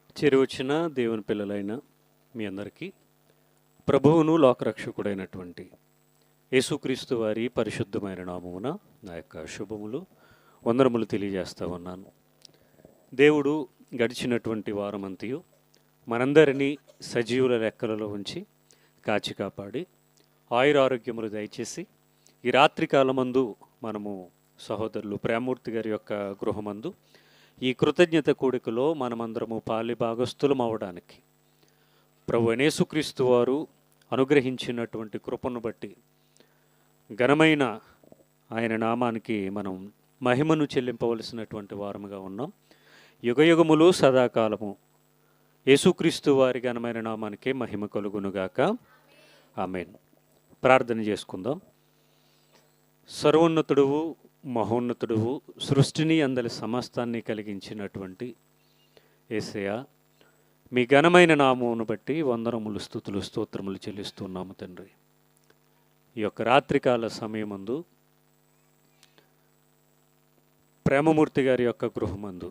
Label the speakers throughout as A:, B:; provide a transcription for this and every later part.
A: చేరువచ్చిన దేవుని పిల్లలైన మీ అందరికీ ప్రభువును లోకరక్షకుడైనటువంటి యేసుక్రీస్తు వారి పరిశుద్ధమైన నామమున నా యొక్క శుభములు వందనములు తెలియజేస్తా ఉన్నాను దేవుడు గడిచినటువంటి వారమంతయు మనందరినీ సజీవుల లెక్కలలో ఉంచి కాచి కాపాడి ఆయురారోగ్యములు దయచేసి ఈ రాత్రి కాలమందు మనము సహోదరులు ప్రేమూర్తి గారి యొక్క గృహమందు ఈ కృతజ్ఞత కూడికలో మనమందరము పాలి భాగస్థులం అవడానికి ప్రభు యేసుక్రీస్తు వారు అనుగ్రహించినటువంటి కృపను బట్టి ఘనమైన ఆయన నామానికి మనం మహిమను చెల్లింపవలసినటువంటి వారముగా ఉన్నాం యుగయుగములు సదాకాలము యేసుక్రీస్తు వారి ఘనమైన నామానికే మహిమ కలుగునుగాక ఆమెన్ ప్రార్థన చేసుకుందాం సర్వోన్నతుడువు మహోన్నతుడువు సృష్టిని అందరి సమస్తాన్ని కలిగించినటువంటి ఏసయ మీ ఘనమైన నామమును బట్టి వందనములు స్థుతులు స్తోత్రములు చెల్లిస్తున్నాము తండ్రి ఈ యొక్క రాత్రికాల సమయమందు ప్రేమమూర్తి గారి యొక్క గృహమందు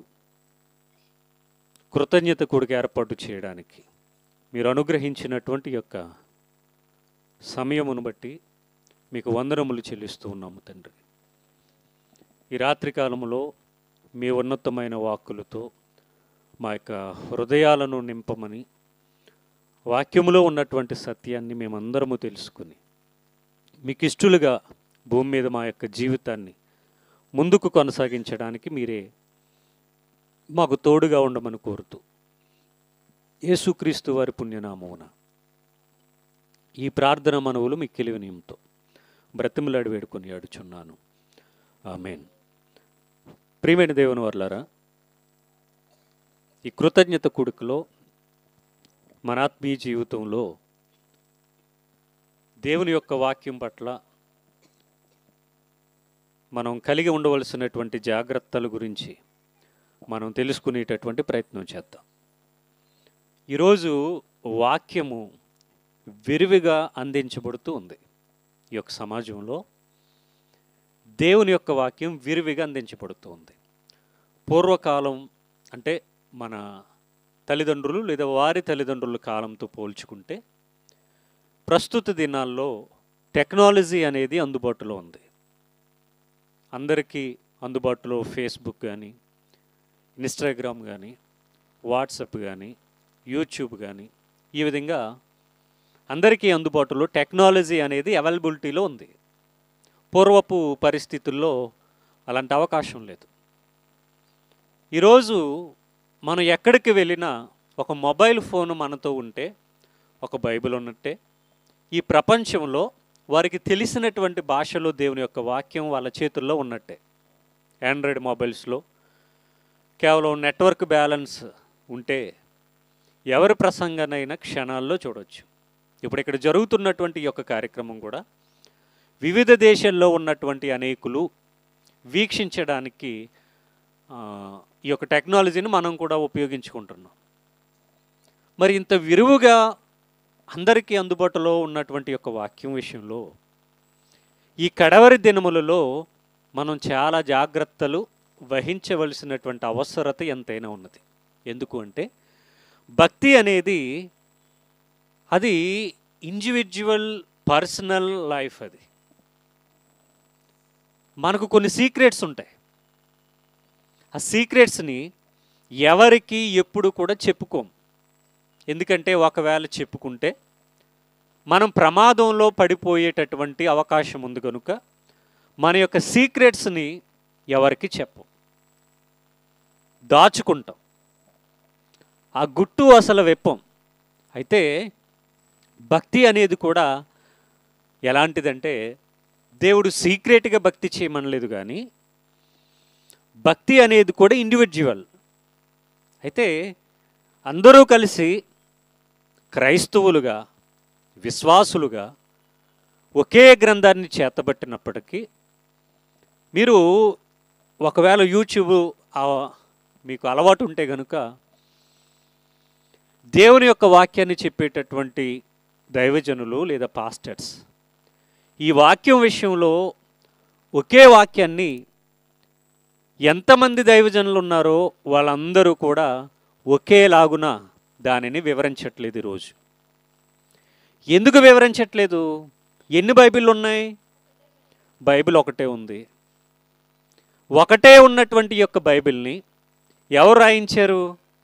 A: కృతజ్ఞత కూడికి ఏర్పాటు చేయడానికి మీరు అనుగ్రహించినటువంటి యొక్క సమయమును బట్టి మీకు వందనములు చెల్లిస్తూ ఉన్నాము తండ్రి ఈ రాత్రి కాలములో మీ ఉన్నతమైన వాక్కులతో మా యొక్క హృదయాలను నింపమని వాక్యములో ఉన్నటువంటి సత్యాన్ని మేమందరము తెలుసుకుని మీకు ఇష్టలుగా భూమి మీద మా యొక్క జీవితాన్ని ముందుకు కొనసాగించడానికి మీరే మాకు తోడుగా ఉండమని కోరుతూ యేసుక్రీస్తు వారి పుణ్యనామమున ఈ ప్రార్థన మనవులు మీ కెలివినియంతో బ్రతిమలాడి వేడుకొని ఆడుచున్నాను ఆమెన్ ప్రియమైన దేవుని వర్లారా ఈ కృతజ్ఞత కొడుకులో మన ఆత్మీయ జీవితంలో దేవుని యొక్క వాక్యం పట్ల మనం కలిగి ఉండవలసినటువంటి జాగ్రత్తల గురించి మనం తెలుసుకునేటటువంటి ప్రయత్నం చేద్దాం ఈరోజు వాక్యము విరివిగా అందించబడుతూ ఉంది ఈ యొక్క సమాజంలో దేవుని యొక్క వాక్యం విరివిగా అందించబడుతూ ఉంది పూర్వకాలం అంటే మన తల్లిదండ్రులు లేదా వారి తల్లిదండ్రుల కాలంతో పోల్చుకుంటే ప్రస్తుత దినాల్లో టెక్నాలజీ అనేది అందుబాటులో ఉంది అందరికీ అందుబాటులో ఫేస్బుక్ కానీ ఇన్స్టాగ్రామ్ కానీ వాట్సప్ కానీ యూట్యూబ్ కానీ ఈ విధంగా అందరికీ అందుబాటులో టెక్నాలజీ అనేది అవైలబిలిటీలో ఉంది పూర్వపు పరిస్థితుల్లో అలాంటి అవకాశం లేదు ఈరోజు మనం ఎక్కడికి వెళ్ళినా ఒక మొబైల్ ఫోన్ మనతో ఉంటే ఒక బైబిల్ ఉన్నట్టే ఈ ప్రపంచంలో వారికి తెలిసినటువంటి భాషలో దేవుని యొక్క వాక్యం వాళ్ళ చేతుల్లో ఉన్నట్టే ఆండ్రాయిడ్ మొబైల్స్లో కేవలం నెట్వర్క్ బ్యాలెన్స్ ఉంటే ఎవరి ప్రసంగానైనా క్షణాల్లో చూడవచ్చు ఇప్పుడు ఇక్కడ జరుగుతున్నటువంటి ఈ యొక్క కార్యక్రమం కూడా వివిధ దేశాల్లో ఉన్నటువంటి అనేకులు వీక్షించడానికి ఆ, ఈ యొక్క టెక్నాలజీని మనం కూడా ఉపయోగించుకుంటున్నాం మరి ఇంత విరువుగా అందరికీ అందుబాటులో ఉన్నటువంటి యొక్క వాక్యం విషయంలో ఈ కడవరి దినములలో మనం చాలా జాగ్రత్తలు వహించవలసినటువంటి అవసరత ఎంతైనా ఉన్నది ఎందుకు అంటే భక్తి అనేది అది ఇండివిజువల్ పర్సనల్ లైఫ్ అది మనకు కొన్ని సీక్రెట్స్ ఉంటాయి ఆ సీక్రెట్స్ని ఎవరికి ఎప్పుడు కూడా చెప్పుకోం ఎందుకంటే ఒకవేళ చెప్పుకుంటే మనం ప్రమాదంలో పడిపోయేటటువంటి అవకాశం ఉంది కనుక మన యొక్క సీక్రెట్స్ని ఎవరికి చెప్పం దాచుకుంటాం ఆ గుట్టు అసలు వెప్పం అయితే భక్తి అనేది కూడా ఎలాంటిదంటే దేవుడు సీక్రెట్గా భక్తి చేయమనలేదు కానీ భక్తి అనేది కూడా ఇండివిజువల్ అయితే అందరూ కలిసి క్రైస్తవులుగా విశ్వాసులుగా ఒకే గ్రంథాన్ని చేతబట్టినప్పటికీ మీరు ఒకవేళ యూట్యూబ్ ఆ, మీకు అలవాటు ఉంటే కనుక దేవుని యొక్క వాక్యాన్ని చెప్పేటటువంటి దైవజనులు లేదా పాస్టర్స్ ఈ వాక్యం విషయంలో ఒకే వాక్యాన్ని ఎంతమంది దైవజనులు ఉన్నారో వాళ్ళందరూ కూడా ఒకేలాగున దానిని వివరించట్లేదు ఈరోజు ఎందుకు వివరించట్లేదు ఎన్ని బైబిళ్ళు ఉన్నాయి బైబిల్ ఒకటే ఉంది ఒకటే ఉన్నటువంటి యొక్క బైబిల్ని ఎవరు రాయించారు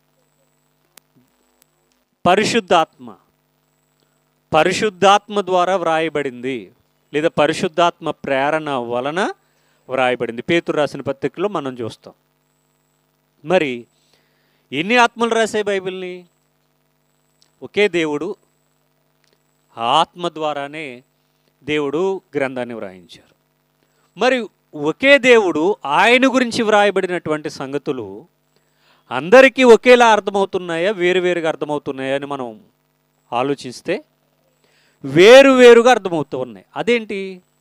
A: పరిశుద్ధాత్మ పరిశుద్ధాత్మ ద్వారా వ్రాయబడింది లేదా పరిశుద్ధాత్మ ప్రేరణ వలన వ్రాయబడింది పేతురు రాసిన పత్రికలో మనం చూస్తాం మరి ఎన్ని ఆత్మలు రాసాయి బైబిల్ని ఒకే దేవుడు ఆ ఆత్మ ద్వారానే దేవుడు గ్రంథాన్ని వ్రాయించారు మరి ఒకే దేవుడు ఆయన గురించి వ్రాయబడినటువంటి సంగతులు అందరికీ ఒకేలా అర్థమవుతున్నాయా వేరువేరుగా అర్థమవుతున్నాయా అని మనం ఆలోచిస్తే వేరువేరుగా అర్థమవుతూ ఉన్నాయి అదేంటి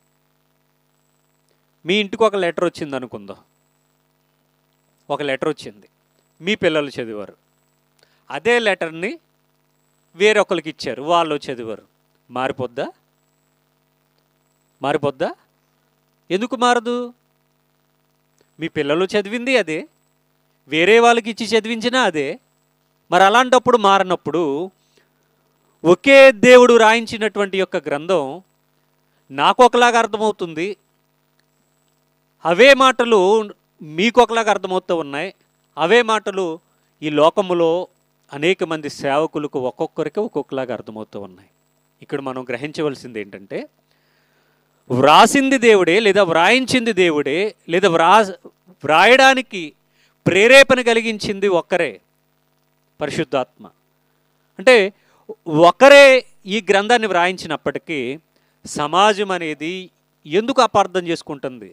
A: మీ ఇంటికి ఒక లెటర్ వచ్చింది అనుకుందాం ఒక లెటర్ వచ్చింది మీ పిల్లలు చదివారు అదే లెటర్ని వేరొకరికి ఇచ్చారు వాళ్ళు చదివారు మారిపోద్దా మారిపోద్దా ఎందుకు మారదు మీ పిల్లలు చదివింది అదే వేరే వాళ్ళకి ఇచ్చి చదివించినా అదే మరి అలాంటప్పుడు మారినప్పుడు ఒకే దేవుడు రాయించినటువంటి యొక్క గ్రంథం నాకు ఒకలాగా అర్థమవుతుంది అవే మాటలు మీకు ఒకలాగా అర్థమవుతూ ఉన్నాయి అవే మాటలు ఈ లోకములో అనేక మంది సేవకులకు ఒక్కొక్కరికి ఒక్కొక్కలాగా అర్థమవుతూ ఉన్నాయి ఇక్కడ మనం గ్రహించవలసింది ఏంటంటే వ్రాసింది దేవుడే లేదా వ్రాయించింది దేవుడే లేదా వ్రా వ్రాయడానికి ప్రేరేపణ కలిగించింది ఒక్కరే పరిశుద్ధాత్మ అంటే ఒకరే ఈ గ్రంథాన్ని వ్రాయించినప్పటికీ సమాజం అనేది ఎందుకు అపార్థం చేసుకుంటుంది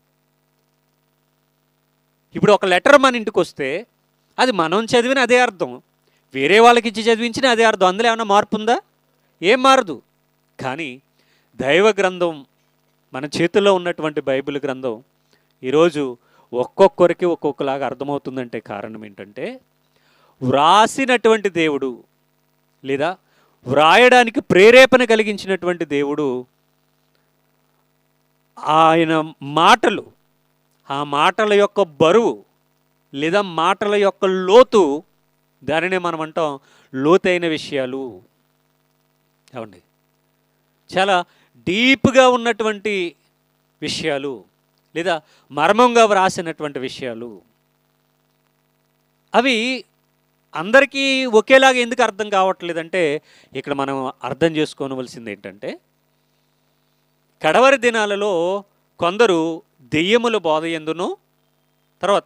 A: ఇప్పుడు ఒక లెటర్ మన ఇంటికి వస్తే అది మనం చదివిన అదే అర్థం వేరే వాళ్ళకి ఇచ్చి చదివించిన అదే అర్థం అందులో ఏమైనా మార్పు ఉందా ఏం మారదు కానీ దైవ గ్రంథం మన చేతుల్లో ఉన్నటువంటి బైబిల్ గ్రంథం ఈరోజు ఒక్కొక్కరికి ఒక్కొక్కలాగా అర్థమవుతుందంటే కారణం ఏంటంటే వ్రాసినటువంటి దేవుడు లేదా వ్రాయడానికి ప్రేరేపణ కలిగించినటువంటి దేవుడు ఆయన మాటలు ఆ మాటల యొక్క బరువు లేదా మాటల యొక్క లోతు దానినే మనం అంటాం లోతైన విషయాలు ఏమండి చాలా డీప్గా ఉన్నటువంటి విషయాలు లేదా మర్మంగా వ్రాసినటువంటి విషయాలు అవి అందరికీ ఒకేలాగా ఎందుకు అర్థం కావట్లేదంటే ఇక్కడ మనం అర్థం చేసుకోవలసింది ఏంటంటే కడవరి దినాలలో కొందరు దెయ్యముల బోధ ఎందును తర్వాత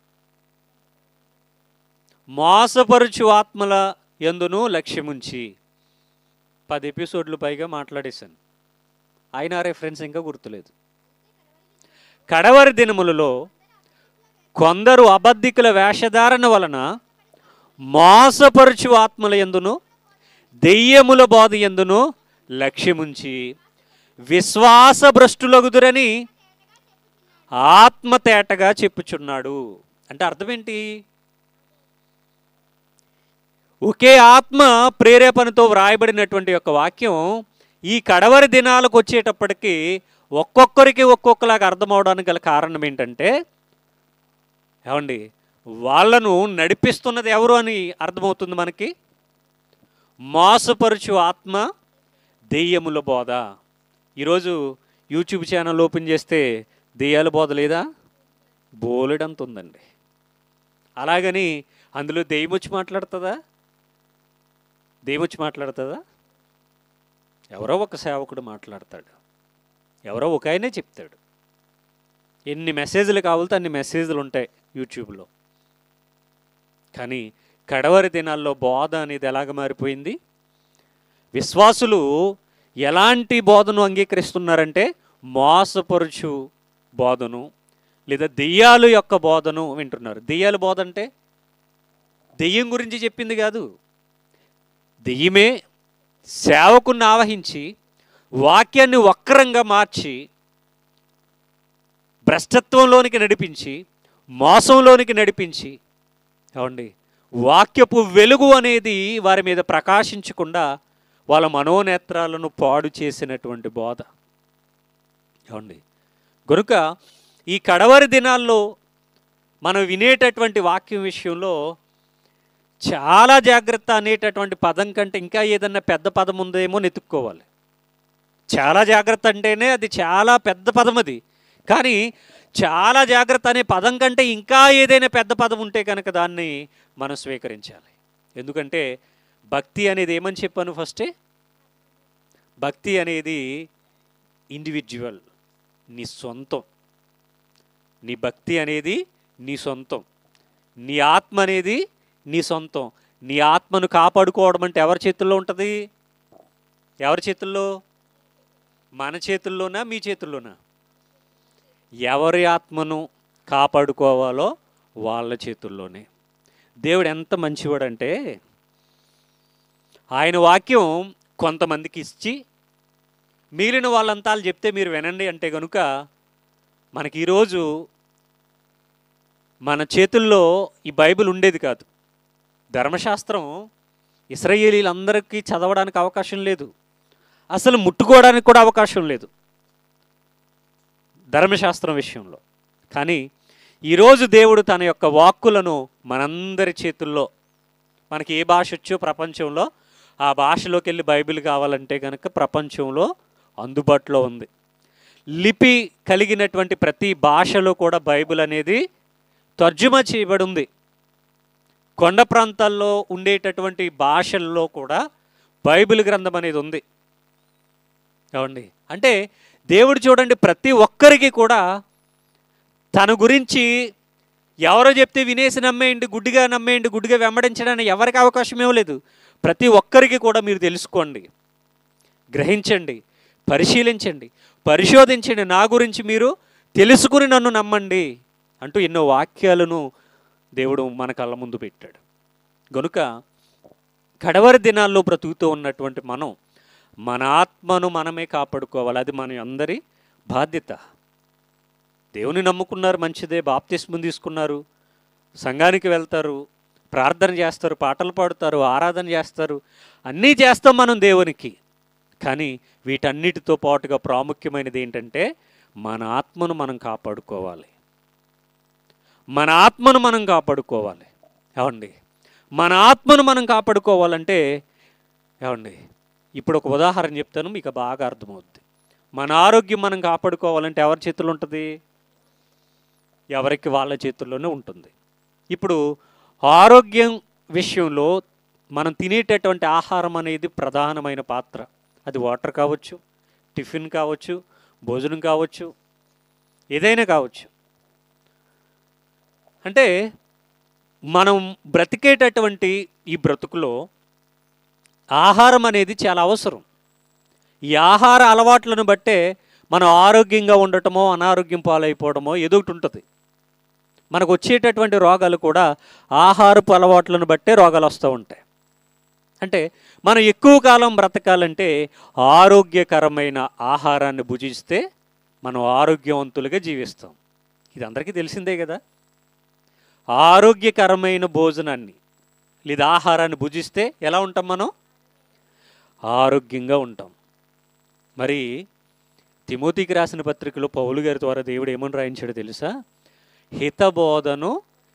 A: మోసపరుచు ఆత్మల ఎందును లక్ష్యముంచి పది ఎపిసోడ్లు పైగా మాట్లాడేశాను అయినా రెఫరెన్స్ ఇంకా గుర్తులేదు కడవరి దినములలో కొందరు అబద్ధికుల వేషధారణ వలన మోసపరుచు ఆత్మల ఎందును దెయ్యముల బోధ ఎందును లక్ష్యముంచి విశ్వాస భ్రష్టులగుదురని ఆత్మ తేటగా చెప్పుచున్నాడు అంటే అర్థం ఏంటి ఒకే ఆత్మ ప్రేరేపణతో వ్రాయబడినటువంటి యొక్క వాక్యం ఈ కడవరి దినాలకు వచ్చేటప్పటికి ఒక్కొక్కరికి ఒక్కొక్కలాగా అర్థమవడానికి గల కారణం ఏంటంటే ఏమండి వాళ్ళను నడిపిస్తున్నది ఎవరు అని అర్థమవుతుంది మనకి మోసపరుచు ఆత్మ దెయ్యముల బోధ ఈరోజు యూట్యూబ్ ఛానల్ ఓపెన్ చేస్తే దెయ్యాల బోధ లేదా బోలెడంత ఉందండి అలాగని అందులో దెయ్యం వచ్చి మాట్లాడుతుందా దెయ్యం వచ్చి మాట్లాడుతుందా ఎవరో ఒక సేవకుడు మాట్లాడతాడు ఎవరో ఒక ఆయనే చెప్తాడు ఎన్ని మెసేజ్లు కావాలితే అన్ని మెసేజ్లు ఉంటాయి యూట్యూబ్లో కానీ కడవరి దినాల్లో బోధ అనేది ఎలాగ మారిపోయింది విశ్వాసులు ఎలాంటి బోధను అంగీకరిస్తున్నారంటే మోసపరుచు బోధను లేదా దెయ్యాలు యొక్క బోధను వింటున్నారు దెయ్యాల బోధ అంటే దెయ్యం గురించి చెప్పింది కాదు దెయ్యమే సేవకుని ఆవహించి వాక్యాన్ని వక్రంగా మార్చి భ్రష్టత్వంలోనికి నడిపించి మోసంలోనికి నడిపించి ఏమండి వాక్యపు వెలుగు అనేది వారి మీద ప్రకాశించకుండా వాళ్ళ మనోనేత్రాలను పాడు చేసినటువంటి బోధ ఏమండి కనుక ఈ కడవరి దినాల్లో మనం వినేటటువంటి వాక్యం విషయంలో చాలా జాగ్రత్త అనేటటువంటి పదం కంటే ఇంకా ఏదన్నా పెద్ద పదం ఉందేమో నెతుక్కోవాలి చాలా జాగ్రత్త అంటేనే అది చాలా పెద్ద పదం అది కానీ చాలా జాగ్రత్త అనే పదం కంటే ఇంకా ఏదైనా పెద్ద పదం ఉంటే కనుక దాన్ని మనం స్వీకరించాలి ఎందుకంటే భక్తి అనేది ఏమని చెప్పాను ఫస్టే భక్తి అనేది ఇండివిజువల్ నీ సొంతం నీ భక్తి అనేది నీ సొంతం నీ ఆత్మ అనేది నీ సొంతం నీ ఆత్మను కాపాడుకోవడం అంటే ఎవరి చేతుల్లో ఉంటుంది ఎవరి చేతుల్లో మన చేతుల్లోనా మీ చేతుల్లోనా ఎవరి ఆత్మను కాపాడుకోవాలో వాళ్ళ చేతుల్లోనే దేవుడు ఎంత మంచివాడంటే ఆయన వాక్యం కొంతమందికి ఇచ్చి మిగిలిన వాళ్ళంతా వాళ్ళు చెప్తే మీరు వినండి అంటే కనుక మనకి ఈరోజు మన చేతుల్లో ఈ బైబిల్ ఉండేది కాదు ధర్మశాస్త్రం ఇస్రాయేలీలందరికీ చదవడానికి అవకాశం లేదు అసలు ముట్టుకోవడానికి కూడా అవకాశం లేదు ధర్మశాస్త్రం విషయంలో కానీ ఈరోజు దేవుడు తన యొక్క వాక్కులను మనందరి చేతుల్లో మనకి ఏ భాష వచ్చో ప్రపంచంలో ఆ భాషలోకి వెళ్ళి బైబిల్ కావాలంటే కనుక ప్రపంచంలో అందుబాటులో ఉంది లిపి కలిగినటువంటి ప్రతి భాషలో కూడా బైబిల్ అనేది తర్జుమా చేయబడి ఉంది కొండ ప్రాంతాల్లో ఉండేటటువంటి భాషల్లో కూడా బైబిల్ గ్రంథం అనేది ఉంది ఏమండి అంటే దేవుడు చూడండి ప్రతి ఒక్కరికి కూడా తన గురించి ఎవరో చెప్తే వినేసి నమ్మేయండి గుడ్డిగా నమ్మేయండి గుడ్డిగా వెంబడించడానికి ఎవరికి అవకాశం ఇవ్వలేదు ప్రతి ఒక్కరికి కూడా మీరు తెలుసుకోండి గ్రహించండి పరిశీలించండి పరిశోధించండి నా గురించి మీరు తెలుసుకుని నన్ను నమ్మండి అంటూ ఎన్నో వాక్యాలను దేవుడు మన కళ్ళ ముందు పెట్టాడు గనుక కడవరి దినాల్లో బ్రతుకుతూ ఉన్నటువంటి మనం మన ఆత్మను మనమే కాపాడుకోవాలి అది మన అందరి బాధ్యత దేవుని నమ్ముకున్నారు మంచిదే బాప్తిస్మం తీసుకున్నారు సంఘానికి వెళ్తారు ప్రార్థన చేస్తారు పాటలు పాడుతారు ఆరాధన చేస్తారు అన్నీ చేస్తాం మనం దేవునికి కానీ వీటన్నిటితో పాటుగా ప్రాముఖ్యమైనది ఏంటంటే మన ఆత్మను మనం కాపాడుకోవాలి మన ఆత్మను మనం కాపాడుకోవాలి ఏమండి మన ఆత్మను మనం కాపాడుకోవాలంటే ఏమండి ఇప్పుడు ఒక ఉదాహరణ చెప్తాను మీకు బాగా అర్థమవుద్ది మన ఆరోగ్యం మనం కాపాడుకోవాలంటే ఎవరి చేతుల్లో ఉంటుంది ఎవరికి వాళ్ళ చేతుల్లోనే ఉంటుంది ఇప్పుడు ఆరోగ్యం విషయంలో మనం తినేటటువంటి ఆహారం అనేది ప్రధానమైన పాత్ర అది వాటర్ కావచ్చు టిఫిన్ కావచ్చు భోజనం కావచ్చు ఏదైనా కావచ్చు అంటే మనం బ్రతికేటటువంటి ఈ బ్రతుకులో ఆహారం అనేది చాలా అవసరం ఈ ఆహార అలవాట్లను బట్టే మనం ఆరోగ్యంగా ఉండటమో అనారోగ్యం పాలైపోవడమో ఏదో ఒకటి ఉంటుంది మనకు వచ్చేటటువంటి రోగాలు కూడా ఆహారపు అలవాట్లను బట్టే రోగాలు వస్తూ ఉంటాయి అంటే మనం ఎక్కువ కాలం బ్రతకాలంటే ఆరోగ్యకరమైన ఆహారాన్ని భుజిస్తే మనం ఆరోగ్యవంతులుగా జీవిస్తాం ఇది అందరికీ తెలిసిందే కదా ఆరోగ్యకరమైన భోజనాన్ని లేదా ఆహారాన్ని భుజిస్తే ఎలా ఉంటాం మనం ఆరోగ్యంగా ఉంటాం మరి తిమోతికి రాసిన పత్రికలో పౌలు గారి ద్వారా దేవుడు ఏమని రాయించాడో తెలుసా హితబోధను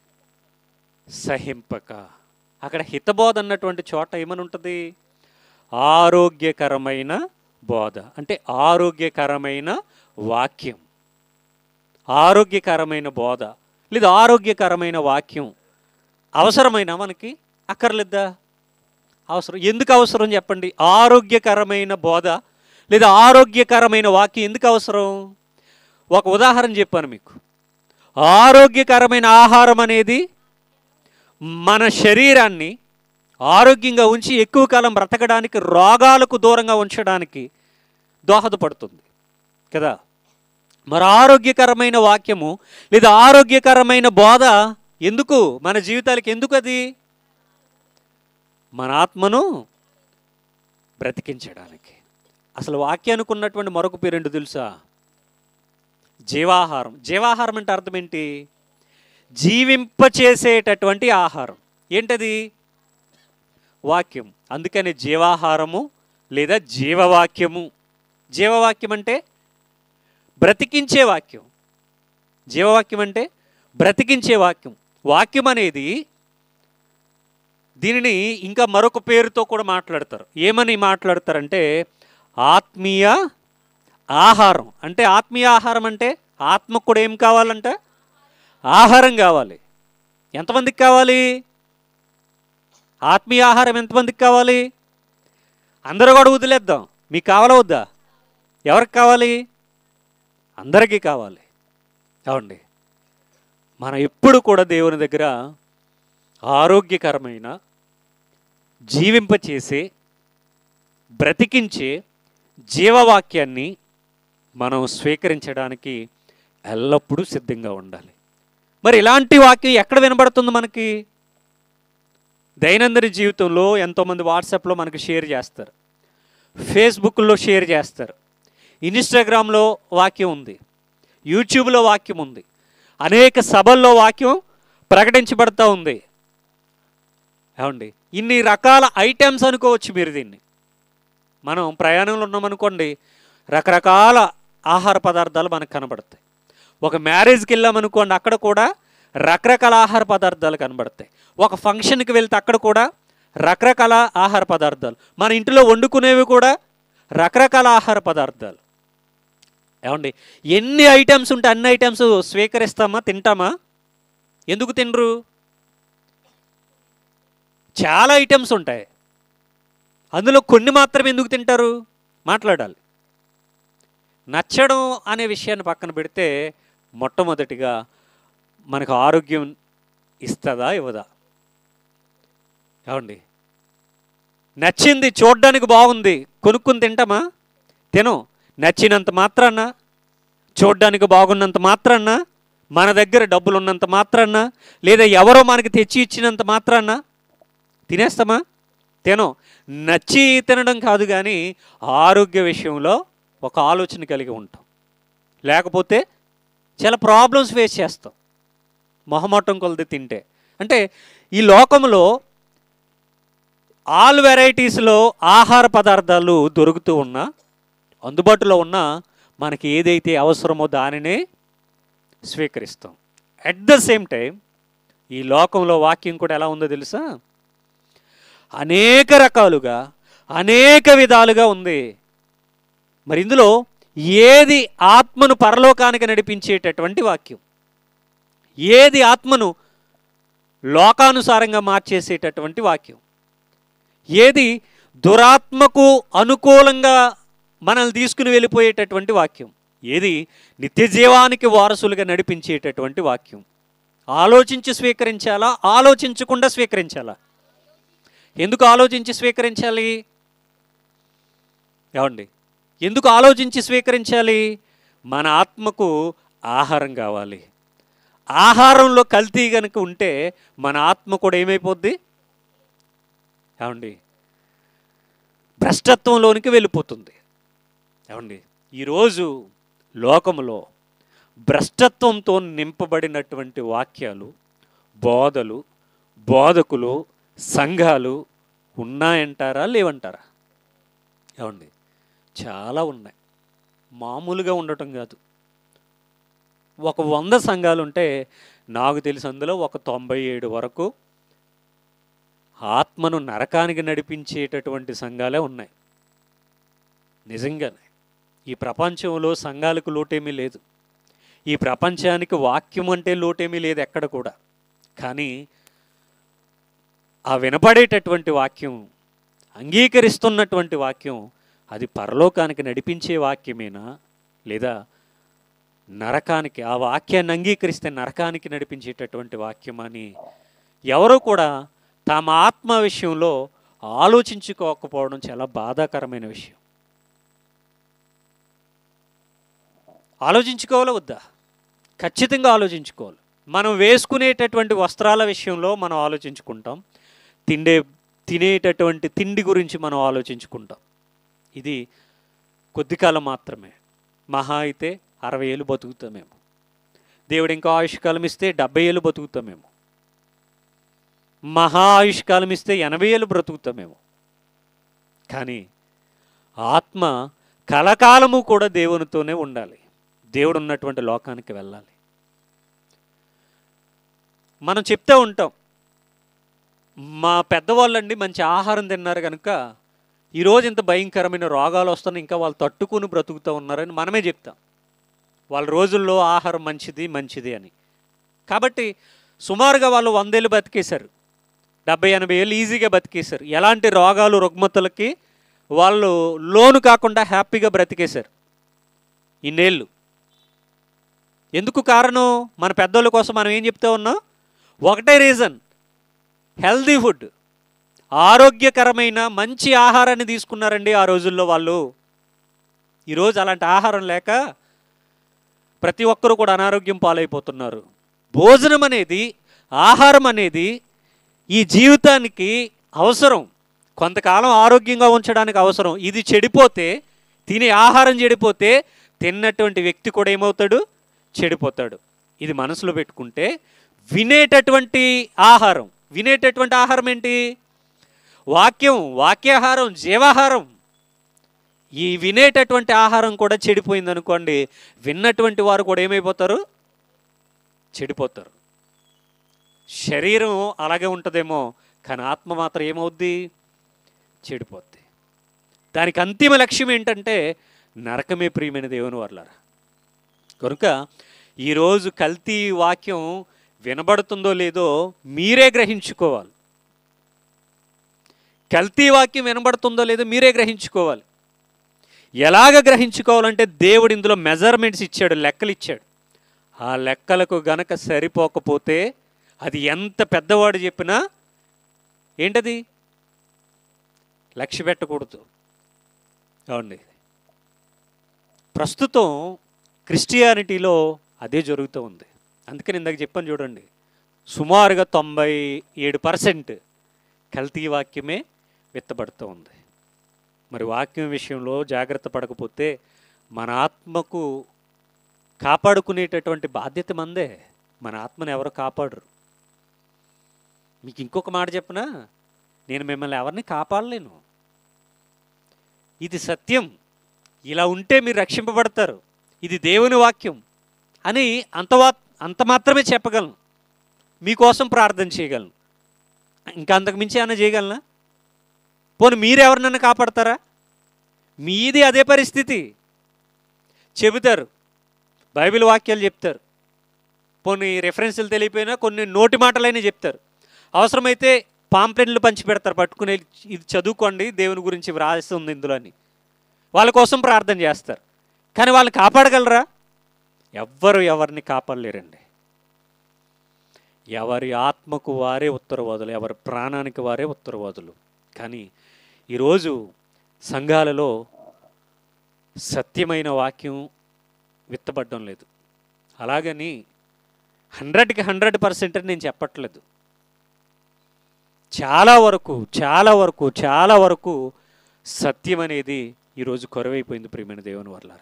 A: సహింపక అక్కడ హితబోధ అన్నటువంటి చోట ఏమని ఉంటుంది ఆరోగ్యకరమైన బోధ అంటే ఆరోగ్యకరమైన వాక్యం ఆరోగ్యకరమైన బోధ లేదా ఆరోగ్యకరమైన వాక్యం అవసరమైన మనకి అక్కర్లేదా అవసరం ఎందుకు అవసరం చెప్పండి ఆరోగ్యకరమైన బోధ లేదా ఆరోగ్యకరమైన వాక్యం ఎందుకు అవసరం ఒక ఉదాహరణ చెప్పాను మీకు ఆరోగ్యకరమైన ఆహారం అనేది మన శరీరాన్ని ఆరోగ్యంగా ఉంచి ఎక్కువ కాలం బ్రతకడానికి రోగాలకు దూరంగా ఉంచడానికి దోహదపడుతుంది కదా మరి ఆరోగ్యకరమైన వాక్యము లేదా ఆరోగ్యకరమైన బోధ ఎందుకు మన జీవితాలకి ఎందుకు అది మన ఆత్మను బ్రతికించడానికి అసలు వాక్యానికి ఉన్నటువంటి మరొక పేరేంటో తెలుసా జీవాహారం జీవాహారం అంటే అర్థం ఏంటి జీవింపచేసేటటువంటి ఆహారం ఏంటది వాక్యం అందుకని జీవాహారము లేదా జీవవాక్యము జీవవాక్యం అంటే బ్రతికించే వాక్యం జీవవాక్యం అంటే బ్రతికించే వాక్యం వాక్యం అనేది దీనిని ఇంకా మరొక పేరుతో కూడా మాట్లాడతారు ఏమని మాట్లాడతారంటే ఆత్మీయ ఆహారం అంటే ఆత్మీయ ఆహారం అంటే ఆత్మకు కూడా ఏం కావాలంట ఆహారం కావాలి ఎంతమందికి కావాలి ఆత్మీయ ఆహారం ఎంతమందికి కావాలి అందరూ కూడా వదిలేద్దాం మీకు కావాలా వద్దా ఎవరికి కావాలి అందరికీ కావాలి ఏమండి మనం ఎప్పుడు కూడా దేవుని దగ్గర ఆరోగ్యకరమైన జీవింపచేసే బ్రతికించే జీవవాక్యాన్ని మనం స్వీకరించడానికి ఎల్లప్పుడూ సిద్ధంగా ఉండాలి మరి ఇలాంటి వాక్యం ఎక్కడ వినబడుతుంది మనకి దైనందిన జీవితంలో ఎంతోమంది వాట్సాప్లో మనకి షేర్ చేస్తారు ఫేస్బుక్లో షేర్ చేస్తారు ఇన్స్టాగ్రామ్లో వాక్యం ఉంది యూట్యూబ్లో వాక్యం ఉంది అనేక సభల్లో వాక్యం ప్రకటించబడతా ఉంది ఏమండి ఇన్ని రకాల ఐటమ్స్ అనుకోవచ్చు మీరు దీన్ని మనం ప్రయాణంలో ఉన్నామనుకోండి రకరకాల ఆహార పదార్థాలు మనకు కనబడతాయి ఒక మ్యారేజ్కి వెళ్ళామనుకోండి అక్కడ కూడా రకరకాల ఆహార పదార్థాలు కనబడతాయి ఒక ఫంక్షన్కి వెళ్తే అక్కడ కూడా రకరకాల ఆహార పదార్థాలు మన ఇంట్లో వండుకునేవి కూడా రకరకాల ఆహార పదార్థాలు ఏమండి ఎన్ని ఐటమ్స్ ఉంటే అన్ని ఐటమ్స్ స్వీకరిస్తామా తింటామా ఎందుకు తినరు చాలా ఐటమ్స్ ఉంటాయి అందులో కొన్ని మాత్రమే ఎందుకు తింటారు మాట్లాడాలి నచ్చడం అనే విషయాన్ని పక్కన పెడితే మొట్టమొదటిగా మనకు ఆరోగ్యం ఇస్తుందా ఇవ్వదా ఏమండి నచ్చింది చూడడానికి బాగుంది కొనుక్కుని తింటామా తిను నచ్చినంత మాత్రాన్న చూడడానికి బాగున్నంత మాత్రాన్న మన దగ్గర డబ్బులు ఉన్నంత మాత్రాన్న లేదా ఎవరో మనకి తెచ్చి ఇచ్చినంత మాత్రాన్న తినేస్తామా తిను నచ్చి తినడం కాదు కానీ ఆరోగ్య విషయంలో ఒక ఆలోచన కలిగి ఉంటాం లేకపోతే చాలా ప్రాబ్లమ్స్ ఫేస్ చేస్తాం మొహమాటం కొలది తింటే అంటే ఈ లోకంలో ఆల్ వెరైటీస్లో ఆహార పదార్థాలు దొరుకుతూ ఉన్నా అందుబాటులో ఉన్న మనకి ఏదైతే అవసరమో దానినే స్వీకరిస్తాం అట్ ద సేమ్ టైం ఈ లోకంలో వాక్యం కూడా ఎలా ఉందో తెలుసా అనేక రకాలుగా అనేక విధాలుగా ఉంది మరి ఇందులో ఏది ఆత్మను పరలోకానికి నడిపించేటటువంటి వాక్యం ఏది ఆత్మను లోకానుసారంగా మార్చేసేటటువంటి వాక్యం ఏది దురాత్మకు అనుకూలంగా మనల్ని తీసుకుని వెళ్ళిపోయేటటువంటి వాక్యం ఏది నిత్య జీవానికి వారసులుగా నడిపించేటటువంటి వాక్యం ఆలోచించి స్వీకరించాలా ఆలోచించకుండా స్వీకరించాలా ఎందుకు ఆలోచించి స్వీకరించాలి ఏమండి ఎందుకు ఆలోచించి స్వీకరించాలి మన ఆత్మకు ఆహారం కావాలి ఆహారంలో కల్తీ కనుక ఉంటే మన ఆత్మ కూడా ఏమైపోద్ది ఏమండి భ్రష్టత్వంలోనికి వెళ్ళిపోతుంది ఏమండి ఈరోజు లోకములో భ్రష్టత్వంతో నింపబడినటువంటి వాక్యాలు బోధలు బోధకులు సంఘాలు ఉన్నాయంటారా లేవంటారా ఏమండి చాలా ఉన్నాయి మామూలుగా ఉండటం కాదు ఒక వంద సంఘాలు ఉంటే నాకు తెలిసి అందులో ఒక తొంభై ఏడు వరకు ఆత్మను నరకానికి నడిపించేటటువంటి సంఘాలే ఉన్నాయి నిజంగానే ఈ ప్రపంచంలో సంఘాలకు లోటేమీ లేదు ఈ ప్రపంచానికి వాక్యం అంటే లోటేమీ లేదు ఎక్కడ కూడా కానీ ఆ వినపడేటటువంటి వాక్యం అంగీకరిస్తున్నటువంటి వాక్యం అది పరలోకానికి నడిపించే వాక్యమేనా లేదా నరకానికి ఆ వాక్యాన్ని అంగీకరిస్తే నరకానికి నడిపించేటటువంటి వాక్యమని ఎవరు కూడా తమ ఆత్మ విషయంలో ఆలోచించుకోకపోవడం చాలా బాధాకరమైన విషయం ఆలోచించుకోవాలా వద్దా ఖచ్చితంగా ఆలోచించుకోవాలి మనం వేసుకునేటటువంటి వస్త్రాల విషయంలో మనం ఆలోచించుకుంటాం తిండే తినేటటువంటి తిండి గురించి మనం ఆలోచించుకుంటాం ఇది కొద్ది కాలం మాత్రమే మహా అయితే అరవై ఏళ్ళు బతుకుతామేమో దేవుడు ఇంకా ఆయుష్కాలం ఇస్తే డెబ్బై ఏళ్ళు బతుకుతామేమో మహా ఆయుష్కాలం ఇస్తే ఎనభై ఏళ్ళు బ్రతుకుతామేమో కానీ ఆత్మ కలకాలము కూడా దేవునితోనే ఉండాలి దేవుడు ఉన్నటువంటి లోకానికి వెళ్ళాలి మనం చెప్తూ ఉంటాం మా పెద్దవాళ్ళండి మంచి ఆహారం తిన్నారు కనుక ఈరోజు ఇంత భయంకరమైన రోగాలు వస్తున్నాయి ఇంకా వాళ్ళు తట్టుకుని బ్రతుకుతూ ఉన్నారని మనమే చెప్తాం వాళ్ళ రోజుల్లో ఆహారం మంచిది మంచిది అని కాబట్టి సుమారుగా వాళ్ళు వందేళ్ళు బతికేశారు డెబ్బై ఎనభై ఏళ్ళు ఈజీగా బతికేశారు ఎలాంటి రోగాలు రుగ్మతలకి వాళ్ళు లోను కాకుండా హ్యాపీగా బ్రతికేశారు ఇన్నేళ్ళు ఎందుకు కారణం మన పెద్దోళ్ళ కోసం మనం ఏం చెప్తా ఉన్నాం ఒకటే రీజన్ హెల్దీ ఫుడ్ ఆరోగ్యకరమైన మంచి ఆహారాన్ని తీసుకున్నారండి ఆ రోజుల్లో వాళ్ళు ఈరోజు అలాంటి ఆహారం లేక ప్రతి ఒక్కరూ కూడా అనారోగ్యం పాలైపోతున్నారు భోజనం అనేది ఆహారం అనేది ఈ జీవితానికి అవసరం కొంతకాలం ఆరోగ్యంగా ఉంచడానికి అవసరం ఇది చెడిపోతే తినే ఆహారం చెడిపోతే తిన్నటువంటి వ్యక్తి కూడా ఏమవుతాడు చెడిపోతాడు ఇది మనసులో పెట్టుకుంటే వినేటటువంటి ఆహారం వినేటటువంటి ఆహారం ఏంటి వాక్యం వాక్యాహారం జీవాహారం ఈ వినేటటువంటి ఆహారం కూడా చెడిపోయింది అనుకోండి విన్నటువంటి వారు కూడా ఏమైపోతారు చెడిపోతారు శరీరం అలాగే ఉంటుందేమో కానీ ఆత్మ మాత్రం ఏమవుద్ది చెడిపోద్ది దానికి అంతిమ లక్ష్యం ఏంటంటే నరకమే ప్రియమైన దేవుని వర్లారా కనుక ఈరోజు కల్తీ వాక్యం వినబడుతుందో లేదో మీరే గ్రహించుకోవాలి కల్తీ వాక్యం వినబడుతుందో లేదో మీరే గ్రహించుకోవాలి ఎలాగ గ్రహించుకోవాలంటే దేవుడు ఇందులో మెజర్మెంట్స్ ఇచ్చాడు లెక్కలు ఇచ్చాడు ఆ లెక్కలకు గనక సరిపోకపోతే అది ఎంత పెద్దవాడు చెప్పినా ఏంటది లక్ష్య పెట్టకూడదు అవునండి ప్రస్తుతం క్రిస్టియానిటీలో అదే జరుగుతూ ఉంది అందుకని ఇందాక చెప్పాను చూడండి సుమారుగా తొంభై ఏడు పర్సెంట్ కల్తీ వాక్యమే విత్తబడుతూ ఉంది మరి వాక్యం విషయంలో జాగ్రత్త పడకపోతే మన ఆత్మకు కాపాడుకునేటటువంటి బాధ్యత మందే మన ఆత్మను ఎవరు కాపాడరు మీకు ఇంకొక మాట చెప్పనా నేను మిమ్మల్ని ఎవరిని కాపాడలేను ఇది సత్యం ఇలా ఉంటే మీరు రక్షింపబడతారు ఇది దేవుని వాక్యం అని అంత వా అంత మాత్రమే చెప్పగలను మీకోసం ప్రార్థన చేయగలను ఇంకా అంతకు మించి ఏమైనా చేయగలనా పోనీ మీరెవరినన్నా కాపాడతారా మీది అదే పరిస్థితి చెబుతారు బైబిల్ వాక్యాలు చెప్తారు కొన్ని రెఫరెన్స్లు తెలియపోయినా కొన్ని నోటి మాటలైనా చెప్తారు అవసరమైతే పాంప్లెట్లు పంచి పెడతారు పట్టుకుని ఇది చదువుకోండి దేవుని గురించి వ్రాసి ఉంది ఇందులో అని వాళ్ళ కోసం ప్రార్థన చేస్తారు కానీ వాళ్ళు కాపాడగలరా ఎవ్వరు ఎవరిని కాపాడలేరండి ఎవరి ఆత్మకు వారే ఉత్తరవాదులు ఎవరి ప్రాణానికి వారే ఉత్తరవాదులు కానీ ఈరోజు సంఘాలలో సత్యమైన వాక్యం విత్తబడ్డం లేదు అలాగని హండ్రెడ్కి హండ్రెడ్ పర్సెంట్ అని నేను చెప్పట్లేదు చాలా వరకు చాలా వరకు చాలా వరకు సత్యం అనేది ఈరోజు కొరవైపోయింది ప్రియమైన దేవుని వర్లారా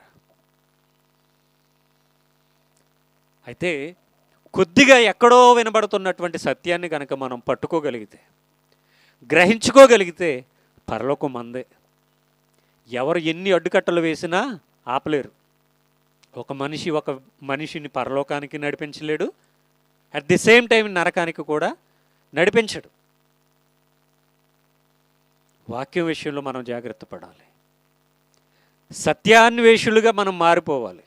A: అయితే కొద్దిగా ఎక్కడో వినబడుతున్నటువంటి సత్యాన్ని కనుక మనం పట్టుకోగలిగితే గ్రహించుకోగలిగితే పరలోకం మందే ఎవరు ఎన్ని అడ్డుకట్టలు వేసినా ఆపలేరు ఒక మనిషి ఒక మనిషిని పరలోకానికి నడిపించలేడు అట్ ది సేమ్ టైం నరకానికి కూడా నడిపించడు వాక్యం విషయంలో మనం జాగ్రత్త పడాలి సత్యాన్వేషులుగా మనం మారిపోవాలి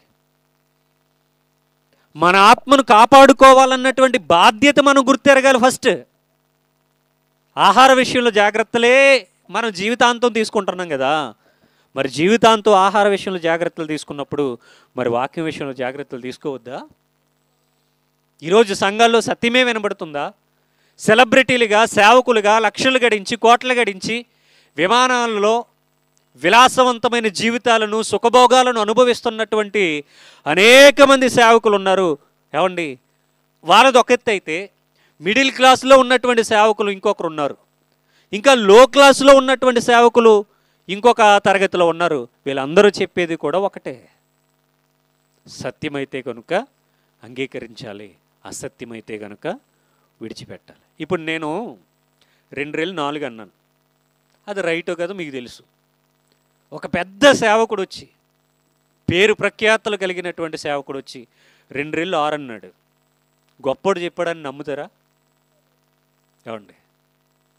A: మన ఆత్మను కాపాడుకోవాలన్నటువంటి బాధ్యత మనం గుర్తెరగాలి ఫస్ట్ ఆహార విషయంలో జాగ్రత్తలే మనం జీవితాంతం తీసుకుంటున్నాం కదా మరి జీవితాంతం ఆహార విషయంలో జాగ్రత్తలు తీసుకున్నప్పుడు మరి వాక్యం విషయంలో జాగ్రత్తలు తీసుకోవద్దా ఈరోజు సంఘాల్లో సత్యమే వినబడుతుందా సెలబ్రిటీలుగా సేవకులుగా లక్షలు గడించి కోట్లు గడించి విమానాలలో విలాసవంతమైన జీవితాలను సుఖభోగాలను అనుభవిస్తున్నటువంటి అనేక మంది సేవకులు ఉన్నారు ఏమండి వాళ్ళది ఒక ఎత్తు అయితే మిడిల్ క్లాస్లో ఉన్నటువంటి సేవకులు ఇంకొకరు ఉన్నారు ఇంకా లో క్లాస్లో ఉన్నటువంటి సేవకులు ఇంకొక తరగతిలో ఉన్నారు వీళ్ళందరూ చెప్పేది కూడా ఒకటే సత్యమైతే కనుక అంగీకరించాలి అసత్యమైతే కనుక విడిచిపెట్టాలి ఇప్పుడు నేను రెండు రెళ్ళు నాలుగు అన్నాను అది రైటో కదా మీకు తెలుసు ఒక పెద్ద సేవకుడు వచ్చి పేరు ప్రఖ్యాతలు కలిగినటువంటి సేవకుడు వచ్చి రెండు రెళ్ళు ఆరు అన్నాడు గొప్పడు చెప్పాడని నమ్ముతారా ఏమండి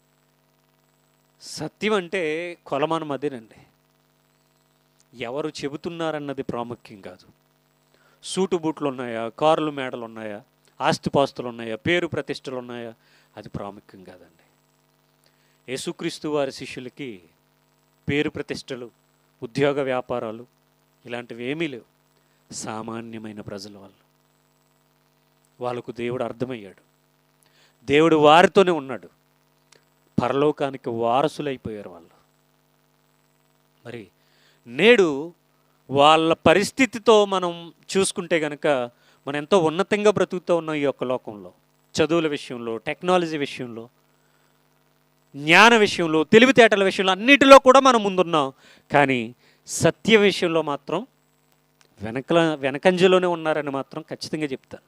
A: సత్యం అంటే కొలమానం అదేనండి ఎవరు చెబుతున్నారన్నది ప్రాముఖ్యం కాదు సూటు బూట్లు ఉన్నాయా కార్లు మేడలు ఉన్నాయా ఆస్తిపాస్తులు ఉన్నాయా పేరు ప్రతిష్టలు ఉన్నాయా అది ప్రాముఖ్యం కాదండి యేసుక్రీస్తు వారి శిష్యులకి పేరు ప్రతిష్టలు ఉద్యోగ వ్యాపారాలు ఇలాంటివి ఏమీ లేవు సామాన్యమైన ప్రజల వాళ్ళు వాళ్ళకు దేవుడు అర్థమయ్యాడు దేవుడు వారితోనే ఉన్నాడు పరలోకానికి వారసులైపోయారు వాళ్ళు మరి నేడు వాళ్ళ పరిస్థితితో మనం చూసుకుంటే గనక మనం ఎంతో ఉన్నతంగా బ్రతుకుతూ ఉన్నాం ఈ యొక్క లోకంలో చదువుల విషయంలో టెక్నాలజీ విషయంలో జ్ఞాన విషయంలో తెలివితేటల విషయంలో అన్నిటిలో కూడా మనం ముందున్నాం కానీ సత్య విషయంలో మాత్రం వెనకల వెనకంజలోనే ఉన్నారని మాత్రం ఖచ్చితంగా చెప్తాను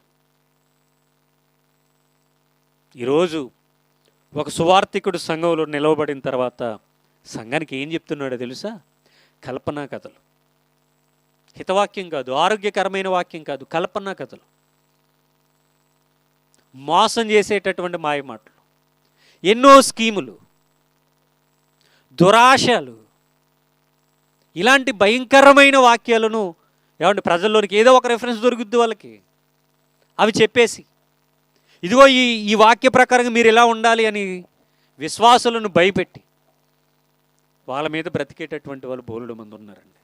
A: ఈరోజు ఒక సువార్థికుడు సంఘంలో నిలవబడిన తర్వాత సంఘానికి ఏం చెప్తున్నాడో తెలుసా కల్పనా కథలు హితవాక్యం కాదు ఆరోగ్యకరమైన వాక్యం కాదు కల్పనా కథలు మోసం చేసేటటువంటి మాయ మాటలు ఎన్నో స్కీములు దురాశలు ఇలాంటి భయంకరమైన వాక్యాలను ఏమంటే ప్రజల్లోనికి ఏదో ఒక రెఫరెన్స్ దొరుకుద్ది వాళ్ళకి అవి చెప్పేసి ఇదిగో ఈ ఈ వాక్య ప్రకారంగా మీరు ఎలా ఉండాలి అని విశ్వాసులను భయపెట్టి వాళ్ళ మీద బ్రతికేటటువంటి వాళ్ళు బోలుడు మంది ఉన్నారండి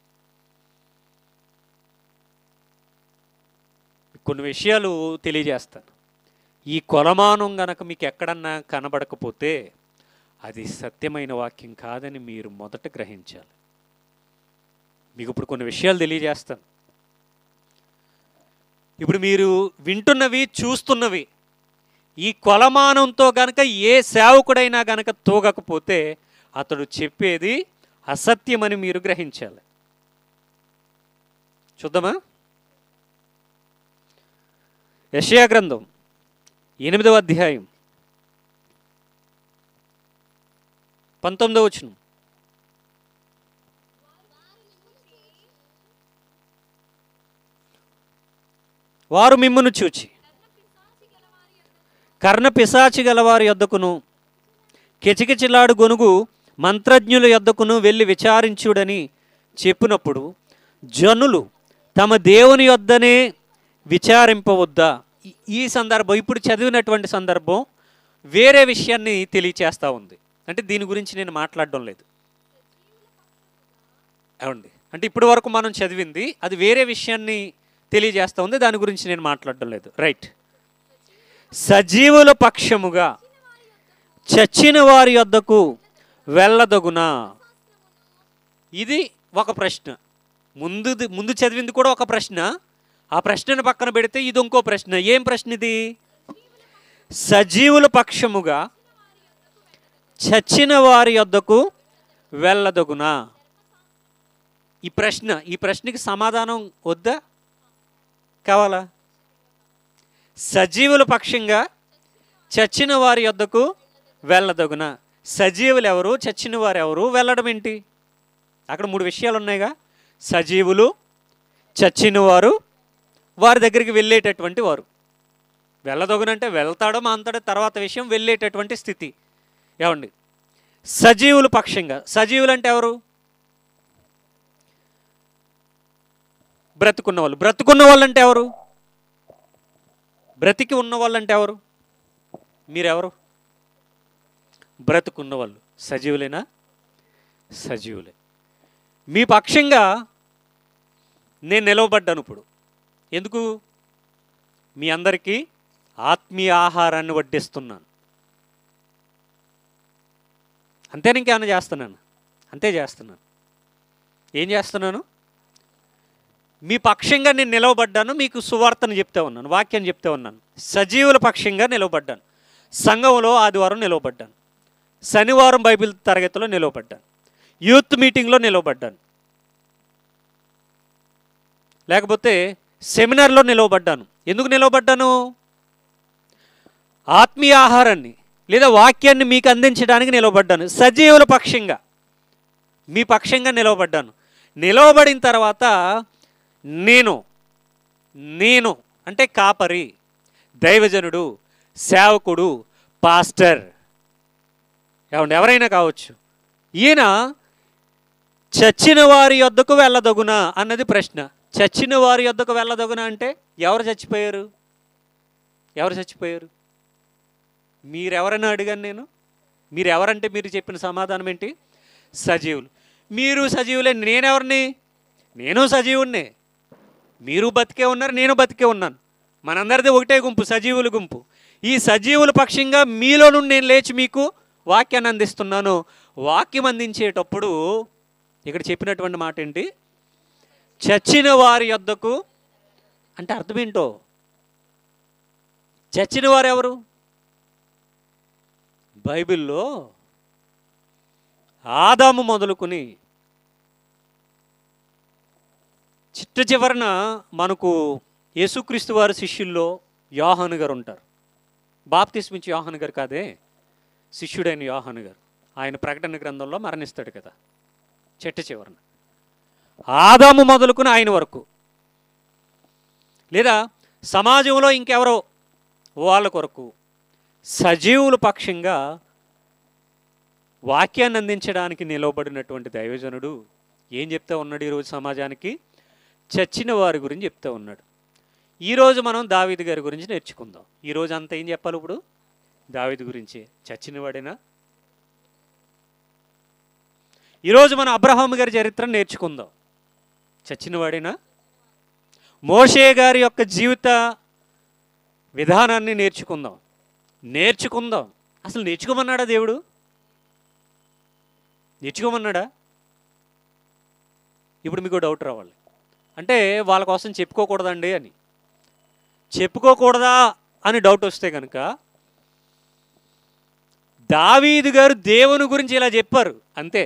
A: కొన్ని విషయాలు తెలియజేస్తాను ఈ కొలమానం గనక మీకు ఎక్కడన్నా కనబడకపోతే అది సత్యమైన వాక్యం కాదని మీరు మొదట గ్రహించాలి మీకు ఇప్పుడు కొన్ని విషయాలు తెలియజేస్తాను ఇప్పుడు మీరు వింటున్నవి చూస్తున్నవి ఈ కొలమానంతో గనక ఏ సేవకుడైనా గనక తూగకపోతే అతడు చెప్పేది అసత్యమని మీరు గ్రహించాలి చూద్దామా యషయా గ్రంథం ఎనిమిదవ అధ్యాయం పంతొమ్మిదవ వచనం వారు మిమ్మును చూచి కర్ణ పిశాచి గలవారి యొద్దకును కిచకిచలాడు గొనుగు మంత్రజ్ఞుల యొద్దకును వెళ్ళి విచారించుడని చెప్పినప్పుడు జనులు తమ దేవుని యొద్దనే విచారింపవద్దా ఈ- ఈ సందర్భం ఇప్పుడు చదివినటువంటి సందర్భం వేరే విషయాన్ని తెలియచేస్తూ ఉంది అంటే దీని గురించి నేను మాట్లాడడం లేదు ఏమండి అంటే ఇప్పటి వరకు మనం చదివింది అది వేరే విషయాన్ని తెలియజేస్తూ ఉంది దాని గురించి నేను మాట్లాడడం లేదు రైట్ సజీవుల పక్షముగా చచ్చిన వారి యొద్దకు వెళ్ళదగునా ఇది ఒక ప్రశ్న ముందు ముందు చదివింది కూడా ఒక ప్రశ్న ఆ ప్రశ్నను పక్కన పెడితే ఇది ఇంకో ప్రశ్న ఏం ప్రశ్న ఇది సజీవుల పక్షముగా చచ్చిన వారి యొద్దకు వెళ్ళదగునా ఈ ప్రశ్న ఈ ప్రశ్నకి సమాధానం వద్దా కావాలా సజీవుల పక్షంగా చచ్చిన వారి యొద్దకు వెళ్ళదగున సజీవులు ఎవరు చచ్చిన వారు ఎవరు వెళ్ళడం ఏంటి అక్కడ మూడు విషయాలు ఉన్నాయిగా సజీవులు చచ్చిన వారు వారి దగ్గరికి వెళ్ళేటటువంటి వారు వెళ్ళదగునంటే వెళ్తాడో మాంతాడో తర్వాత విషయం వెళ్ళేటటువంటి స్థితి ఏమండి సజీవులు పక్షంగా సజీవులు అంటే ఎవరు బ్రతుకున్న వాళ్ళు బ్రతుకున్న వాళ్ళు అంటే ఎవరు బ్రతికి ఉన్న వాళ్ళు అంటే ఎవరు మీరెవరు బ్రతుకున్న వాళ్ళు సజీవులేనా సజీవులే మీ పక్షంగా నేను నిలవబడ్డాను ఇప్పుడు ఎందుకు మీ అందరికీ ఆత్మీయ ఆహారాన్ని వడ్డిస్తున్నాను అంతేనా ఇంకేమైనా చేస్తున్నాను అంతే చేస్తున్నాను ఏం చేస్తున్నాను మీ పక్షంగా నేను నిలవబడ్డాను మీకు సువార్తను చెప్తే ఉన్నాను వాక్యాన్ని చెప్తే ఉన్నాను సజీవుల పక్షంగా నిలవబడ్డాను సంఘంలో ఆదివారం నిలవబడ్డాను శనివారం బైబిల్ తరగతిలో నిలవబడ్డాను యూత్ మీటింగ్లో నిలవబడ్డాను లేకపోతే సెమినార్లో నిలవబడ్డాను ఎందుకు నిలవబడ్డాను ఆత్మీయ ఆహారాన్ని లేదా వాక్యాన్ని మీకు అందించడానికి నిలవబడ్డాను సజీవుల పక్షంగా మీ పక్షంగా నిలవబడ్డాను నిలవబడిన తర్వాత నేను నేను అంటే కాపరి దైవజనుడు సేవకుడు పాస్టర్ ఏమండి ఎవరైనా కావచ్చు ఈయన చచ్చిన వారి యొద్దకు వెళ్ళదగునా అన్నది ప్రశ్న చచ్చిన వారి యొద్దకు వెళ్ళదగునా అంటే ఎవరు చచ్చిపోయారు ఎవరు చచ్చిపోయారు మీరెవరని అడిగాను నేను మీరు ఎవరంటే మీరు చెప్పిన సమాధానం ఏంటి సజీవులు మీరు సజీవులే నేనెవరిని నేను సజీవున్నే మీరు బతికే ఉన్నారు నేను బతికే ఉన్నాను మనందరిది ఒకటే గుంపు సజీవుల గుంపు ఈ సజీవుల పక్షంగా మీలో నుండి నేను లేచి మీకు వాక్యాన్ని అందిస్తున్నాను వాక్యం అందించేటప్పుడు ఇక్కడ చెప్పినటువంటి మాట ఏంటి చచ్చిన వారి యొద్దకు అంటే అర్థం ఏంటో చచ్చిన వారు ఎవరు బైబిల్లో ఆదాము మొదలుకొని చిట్ట చివరన మనకు యేసుక్రీస్తు వారి శిష్యుల్లో యోహాను గారు ఉంటారు బాప్తిస్మించి యోహాను గారు కాదే శిష్యుడైన యోహాను గారు ఆయన ప్రకటన గ్రంథంలో మరణిస్తాడు కదా చిట్ట చివరన ఆదాము మొదలుకుని ఆయన వరకు లేదా సమాజంలో ఇంకెవరో వాళ్ళ కొరకు సజీవుల పక్షంగా వాక్యాన్ని అందించడానికి నిలవబడినటువంటి దైవజనుడు ఏం చెప్తా ఉన్నాడు ఈరోజు సమాజానికి చచ్చిన వారి గురించి చెప్తా ఉన్నాడు ఈరోజు మనం దావీదు గారి గురించి నేర్చుకుందాం ఈరోజు అంతా ఏం చెప్పాలి ఇప్పుడు దావీదు గురించి చచ్చిన వాడేనా ఈరోజు మనం అబ్రహాం గారి చరిత్ర నేర్చుకుందాం చచ్చిన వాడేనా మోషే గారి యొక్క జీవిత విధానాన్ని నేర్చుకుందాం నేర్చుకుందాం అసలు నేర్చుకోమన్నాడా దేవుడు నేర్చుకోమన్నాడా ఇప్పుడు మీకు డౌట్ రావాలి అంటే వాళ్ళ కోసం చెప్పుకోకూడదండి అని చెప్పుకోకూడదా అని డౌట్ వస్తే కనుక దావీదు గారు దేవుని గురించి ఇలా చెప్పారు అంతే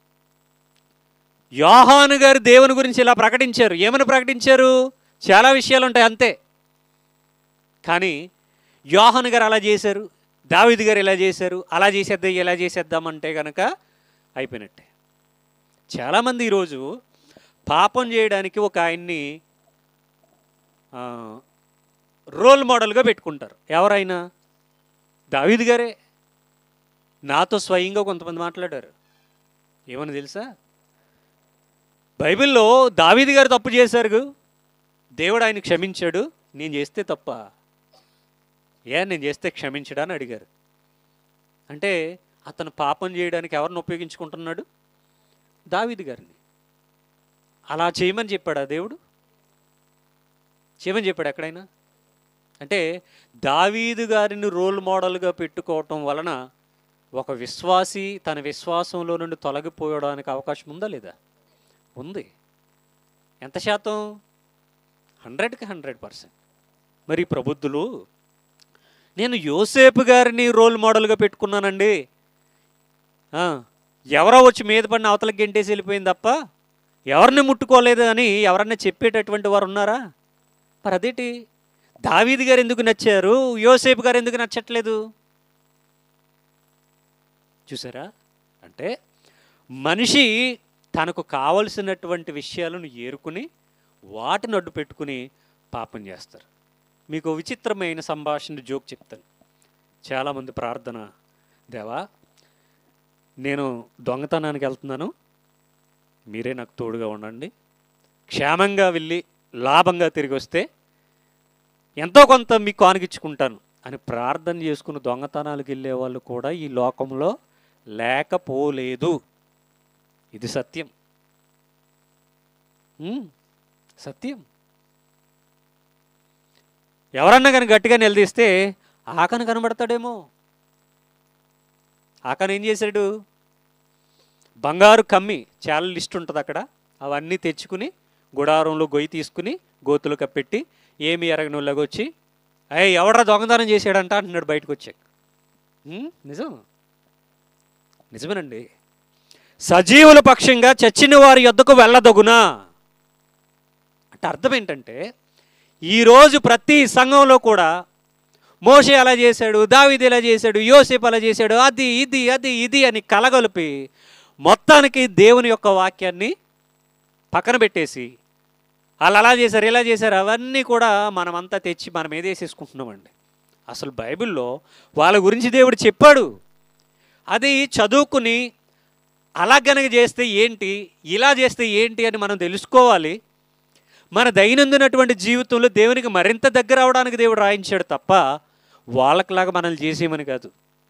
A: యోహాను గారు దేవుని గురించి ఇలా ప్రకటించారు ఏమని ప్రకటించారు చాలా విషయాలు ఉంటాయి అంతే కానీ యోహాను గారు అలా చేశారు దావీదు గారు ఇలా చేశారు అలా చేసేద్దాం ఇలా చేసేద్దామంటే కనుక అయిపోయినట్టే చాలామంది ఈరోజు పాపం చేయడానికి ఒక ఆయన్ని ఆ, రోల్ మోడల్గా పెట్టుకుంటారు ఎవరైనా దావీదు గారే నాతో స్వయంగా కొంతమంది మాట్లాడారు ఏమని తెలుసా బైబిల్లో దావీదు గారు తప్పు చేశారు దేవుడు ఆయన క్షమించాడు నేను చేస్తే తప్ప ఏ నేను చేస్తే క్షమించడా అని అడిగారు అంటే అతను పాపం చేయడానికి ఎవరిని ఉపయోగించుకుంటున్నాడు దావీదు గారిని అలా చేయమని చెప్పాడా దేవుడు చేయమని చెప్పాడు ఎక్కడైనా అంటే దావీదు గారిని రోల్ మోడల్గా పెట్టుకోవటం వలన ఒక విశ్వాసి తన విశ్వాసంలో నుండి తొలగిపోయడానికి అవకాశం ఉందా లేదా ఉంది ఎంత శాతం హండ్రెడ్కి హండ్రెడ్ పర్సెంట్ మరి ప్రబుద్ధులు నేను యోసేపు గారిని రోల్ మోడల్గా పెట్టుకున్నానండి ఆ, ఎవరో వచ్చి మీద పడిన అవతలకి గెంటేసి వెళ్ళిపోయింది తప్ప ఎవరిని ముట్టుకోలేదు అని ఎవరన్నా చెప్పేటటువంటి వారు ఉన్నారా మరి అదేంటి దావీది గారు ఎందుకు నచ్చారు యోసేపు గారు ఎందుకు నచ్చట్లేదు చూసారా అంటే మనిషి తనకు కావలసినటువంటి విషయాలను ఏరుకుని వాటిని అడ్డు పెట్టుకుని పాపం చేస్తారు మీకు ఓ విచిత్రమైన సంభాషణ జోక్ చెప్తాను చాలామంది ప్రార్థన దేవా నేను దొంగతనానికి వెళ్తున్నాను మీరే నాకు తోడుగా ఉండండి క్షేమంగా వెళ్ళి లాభంగా తిరిగి వస్తే ఎంతో కొంత మీకు కానుకిచ్చుకుంటాను అని ప్రార్థన చేసుకుని దొంగతనాలకు వెళ్ళే వాళ్ళు కూడా ఈ లోకంలో లేకపోలేదు ఇది సత్యం ఉమ్, సత్యం ఎవరన్నా కానీ గట్టిగా నిలదీస్తే ఆకని కనబడతాడేమో ఆకని ఏం చేశాడు బంగారు కమ్మి చాలా లిస్ట్ ఉంటుంది అక్కడ అవన్నీ తెచ్చుకుని గుడారంలో గొయ్యి తీసుకుని గోతులు కప్పెట్టి ఏమి ఎరగనోళ్ళగా వచ్చి అయ్యి ఎవడరా దొంగతనం చేశాడంట అంటున్నాడు బయటకు వచ్చాక ఉమ్, నిజం నిజమేనండి సజీవుల పక్షంగా చచ్చిన వారి యొద్దకు వెళ్ళదగునా అంటే అర్థం ఏంటంటే ఈరోజు ప్రతి సంఘంలో కూడా మోషే అలా చేశాడు దావీదు ఇలా చేశాడు యోసేపు అలా చేశాడు అది ఇది అది ఇది అని కలగలిపి మొత్తానికి దేవుని యొక్క వాక్యాన్ని పక్కన పెట్టేసి వాళ్ళు అలా చేశారు ఇలా చేశారు అవన్నీ కూడా మనమంతా తెచ్చి మనం ఏదేసేసుకుంటున్నామండి అసలు బైబిల్లో వాళ్ళ గురించి దేవుడు చెప్పాడు అది చదువుకుని అలా గనక చేస్తే ఏంటి ఇలా చేస్తే ఏంటి అని మనం తెలుసుకోవాలి మన దైనందినటువంటి జీవితంలో దేవునికి మరింత దగ్గర అవడానికి దేవుడు రాయించాడు తప్ప వాళ్ళకిలాగా మనల్ని చేసేయమని కాదు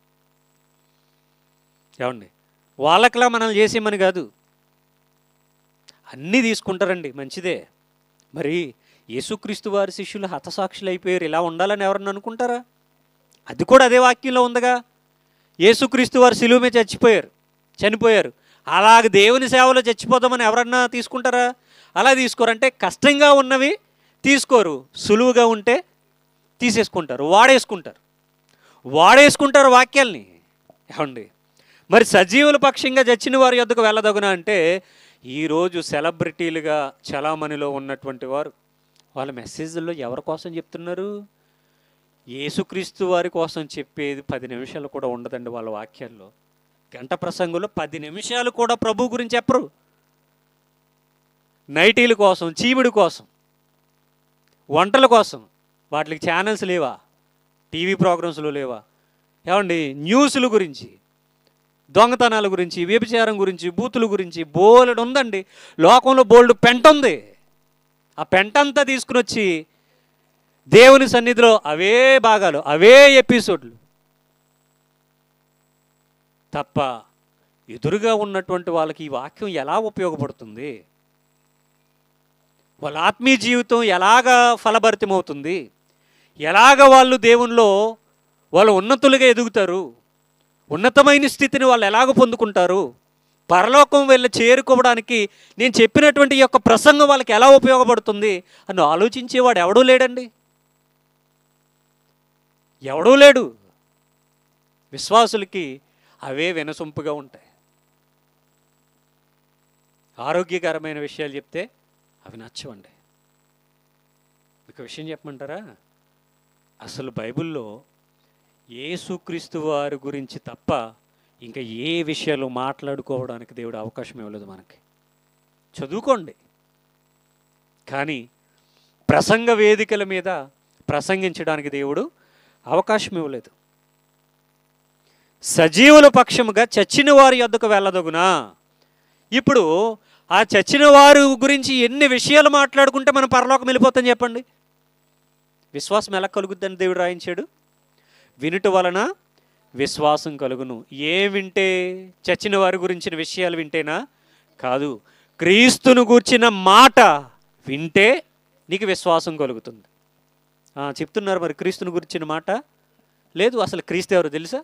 A: ఏమండి వాళ్ళకిలా మనల్ని చేసేయమని కాదు అన్నీ తీసుకుంటారండి మంచిదే మరి యేసుక్రీస్తు వారి శిష్యులు హతసాక్షులు అయిపోయారు ఇలా ఉండాలని ఎవరన్నా అనుకుంటారా అది కూడా అదే వాక్యంలో ఉందిగా యేసుక్రీస్తు వారు సిలువ మీద చచ్చిపోయారు చనిపోయారు అలాగ దేవుని సేవలో చచ్చిపోదామని ఎవరన్నా తీసుకుంటారా అలా తీసుకోరంటే కష్టంగా ఉన్నవి తీసుకోరు సులువుగా ఉంటే తీసేసుకుంటారు వాడేసుకుంటారు వాడేసుకుంటారు వాక్యాల్ని ఏమండి మరి సజీవుల పక్షంగా చచ్చిన వారి యొద్దకు వెళ్ళదగునా అంటే ఈరోజు సెలబ్రిటీలుగా చలామణిలో ఉన్నటువంటి వారు వాళ్ళ మెసేజ్ల్లో ఎవరి కోసం చెప్తున్నారు యేసుక్రీస్తు వారి కోసం చెప్పేది పది నిమిషాలు కూడా ఉండదండి వాళ్ళ వాక్యాల్లో గంట ప్రసంగంలో పది నిమిషాలు కూడా ప్రభు గురించి చెప్పరు నైటీల కోసం చీమిడి కోసం వంటల కోసం వాటికి ఛానల్స్ లేవా టీవీ ప్రోగ్రామ్స్లో లేవా ఏమండి న్యూస్ల గురించి దొంగతనాల గురించి వ్యభిచారం గురించి బూతుల గురించి బోలెడు ఉందండి లోకంలో బోల్డ్ పెంట ఉంది ఆ పెంట అంతా తీసుకుని వచ్చి దేవుని సన్నిధిలో అవే భాగాలు అవే ఎపిసోడ్లు తప్ప ఎదురుగా ఉన్నటువంటి వాళ్ళకి ఈ వాక్యం ఎలా ఉపయోగపడుతుంది వాళ్ళ ఆత్మీయ జీవితం ఎలాగా ఫలభరితమవుతుంది ఎలాగ వాళ్ళు దేవునిలో వాళ్ళు ఉన్నతులుగా ఎదుగుతారు ఉన్నతమైన స్థితిని వాళ్ళు ఎలాగ పొందుకుంటారు పరలోకం వెళ్ళి చేరుకోవడానికి నేను చెప్పినటువంటి ఈ యొక్క ప్రసంగం వాళ్ళకి ఎలా ఉపయోగపడుతుంది అని ఆలోచించేవాడు ఎవడూ లేడండి ఎవడూ లేడు విశ్వాసులకి అవే వినసొంపుగా ఉంటాయి ఆరోగ్యకరమైన విషయాలు చెప్తే అవి నచ్చవండి మీకు విషయం చెప్పమంటారా అసలు బైబిల్లో యేసుక్రీస్తు వారి గురించి తప్ప ఇంకా ఏ విషయాలు మాట్లాడుకోవడానికి దేవుడు అవకాశం ఇవ్వలేదు మనకి చదువుకోండి కానీ ప్రసంగ వేదికల మీద ప్రసంగించడానికి దేవుడు అవకాశం ఇవ్వలేదు సజీవుల పక్షముగా చచ్చిన వారి యొద్దకు వెళ్ళదగునా ఇప్పుడు ఆ చచ్చిన వారు గురించి ఎన్ని విషయాలు మాట్లాడుకుంటే మనం పరలోకం వెళ్ళిపోతాం చెప్పండి విశ్వాసం ఎలా కలుగుద్దని దేవుడు రాయించాడు వినుట వలన విశ్వాసం కలుగును ఏం వింటే చచ్చిన వారి గురించిన విషయాలు వింటేనా కాదు క్రీస్తును గూర్చిన మాట వింటే నీకు విశ్వాసం కలుగుతుంది ఆ, చెప్తున్నారు మరి క్రీస్తుని గురించిన మాట లేదు అసలు క్రీస్తు ఎవరు తెలుసా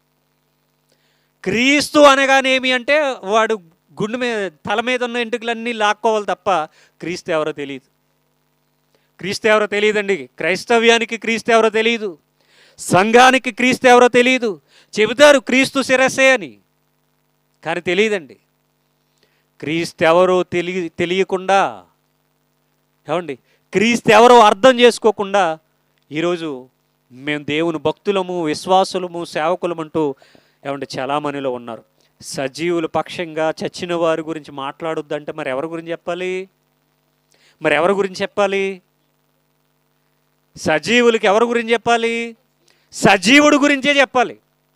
A: క్రీస్తు అనగానేమి అంటే వాడు గుండె మీద తల మీద ఉన్న ఎంటుకలన్నీ లాక్కోవాలి తప్ప క్రీస్తు ఎవరో తెలియదు క్రీస్తు ఎవరో తెలియదండి క్రైస్తవ్యానికి క్రీస్తు ఎవరో తెలియదు సంఘానికి క్రీస్తు ఎవరో తెలియదు చెబుతారు క్రీస్తు శిరస్సే అని కానీ తెలియదండి క్రీస్తు ఎవరో తెలియ తెలియకుండా ఏమండి క్రీస్తు ఎవరో అర్థం చేసుకోకుండా ఈరోజు మేము దేవుని భక్తులము విశ్వాసులము సేవకులమంటూ ఏమంటే చాలామందిలో ఉన్నారు సజీవుల పక్షంగా చచ్చిన వారి గురించి మాట్లాడొద్దంటే మరి ఎవరి గురించి చెప్పాలి మరి ఎవరి గురించి చెప్పాలి సజీవులకి ఎవరి గురించి చెప్పాలి సజీవుడు గురించే చెప్పాలి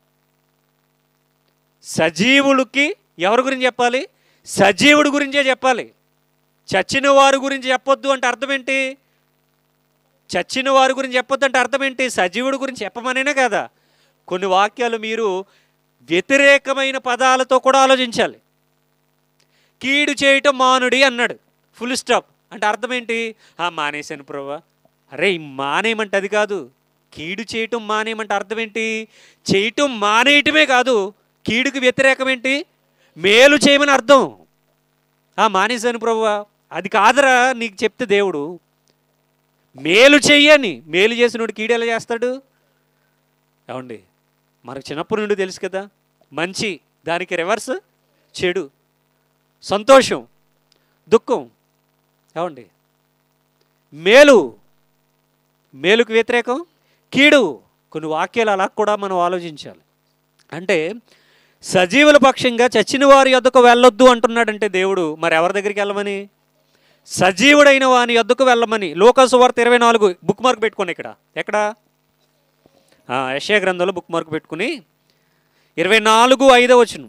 A: సజీవులకి ఎవరి గురించి చెప్పాలి సజీవుడు గురించే చెప్పాలి చచ్చిన వారి గురించి చెప్పొద్దు అంటే అర్థం ఏంటి చచ్చిన వారి గురించి చెప్పొద్దు అంటే అర్థం ఏంటి సజీవుడి గురించి చెప్పమనేనే కదా కొన్ని వాక్యాలు మీరు వ్యతిరేకమైన పదాలతో కూడా ఆలోచించాలి కీడు చేయటం మానుడి అన్నాడు ఫుల్ స్టాప్ అంటే అర్థం ఏంటి ఆ మానేశాను ప్రభా అరే ఈ మానేయమంటే అది కాదు కీడు చేయటం మానేయమంటే అర్థం ఏంటి చేయటం మానేయటమే కాదు కీడుకు వ్యతిరేకం ఏంటి మేలు చేయమని అర్థం ఆ మానేశాను ప్రభువా అది కాదురా నీకు చెప్తే దేవుడు మేలు చెయ్యని మేలు చేసినోడు కీడు ఎలా చేస్తాడు ఏమండి మనకు చిన్నప్పటి నుండి తెలుసు కదా మంచి దానికి రివర్స్ చెడు సంతోషం దుఃఖం ఏమండి మేలు మేలుకు వ్యతిరేకం కీడు కొన్ని వాక్యాలు అలా కూడా మనం ఆలోచించాలి అంటే సజీవుల పక్షంగా చచ్చిన వారి యొద్దకు వెళ్ళొద్దు అంటున్నాడంటే దేవుడు మరి ఎవరి దగ్గరికి వెళ్ళమని సజీవుడైన వాని యొద్దకు వెళ్ళమని లోకసు వార్త ఇరవై నాలుగు బుక్ మార్క్ పెట్టుకోండి ఇక్కడ ఎక్కడ యశయ గ్రంథంలో బుక్ మార్క్ పెట్టుకుని ఇరవై నాలుగు ఐదవ వచనం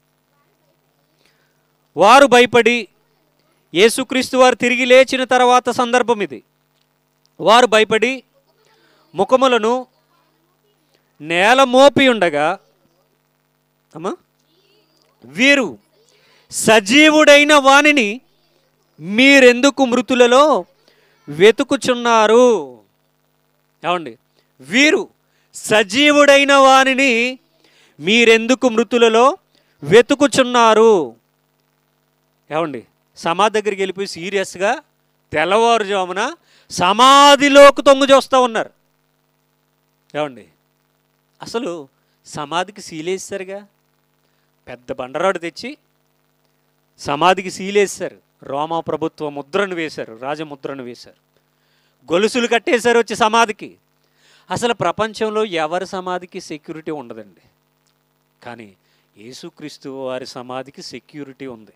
A: వారు భయపడి యేసుక్రీస్తు వారు తిరిగి లేచిన తర్వాత సందర్భం ఇది వారు భయపడి ముఖములను నేల మోపి ఉండగా అమ్మా వీరు సజీవుడైన వానిని మీరెందుకు మృతులలో వెతుకుచున్నారు ఏమండి వీరు సజీవుడైన వానిని మీరెందుకు మృతులలో వెతుకుచున్నారు ఏమండి సమాధి దగ్గరికి వెళ్ళిపోయి సీరియస్గా తెల్లవారుజామున సమాధిలోకి తొంగు చూస్తూ ఉన్నారు ఏమండి అసలు సమాధికి సీలేసారుగా పెద్ద బండరాడు తెచ్చి సమాధికి సీలేశారు రోమా ప్రభుత్వ ముద్రను వేశారు రాజముద్రను వేశారు గొలుసులు కట్టేశారు వచ్చి సమాధికి అసలు ప్రపంచంలో ఎవరి సమాధికి సెక్యూరిటీ ఉండదండి కానీ యేసుక్రీస్తు వారి సమాధికి సెక్యూరిటీ ఉంది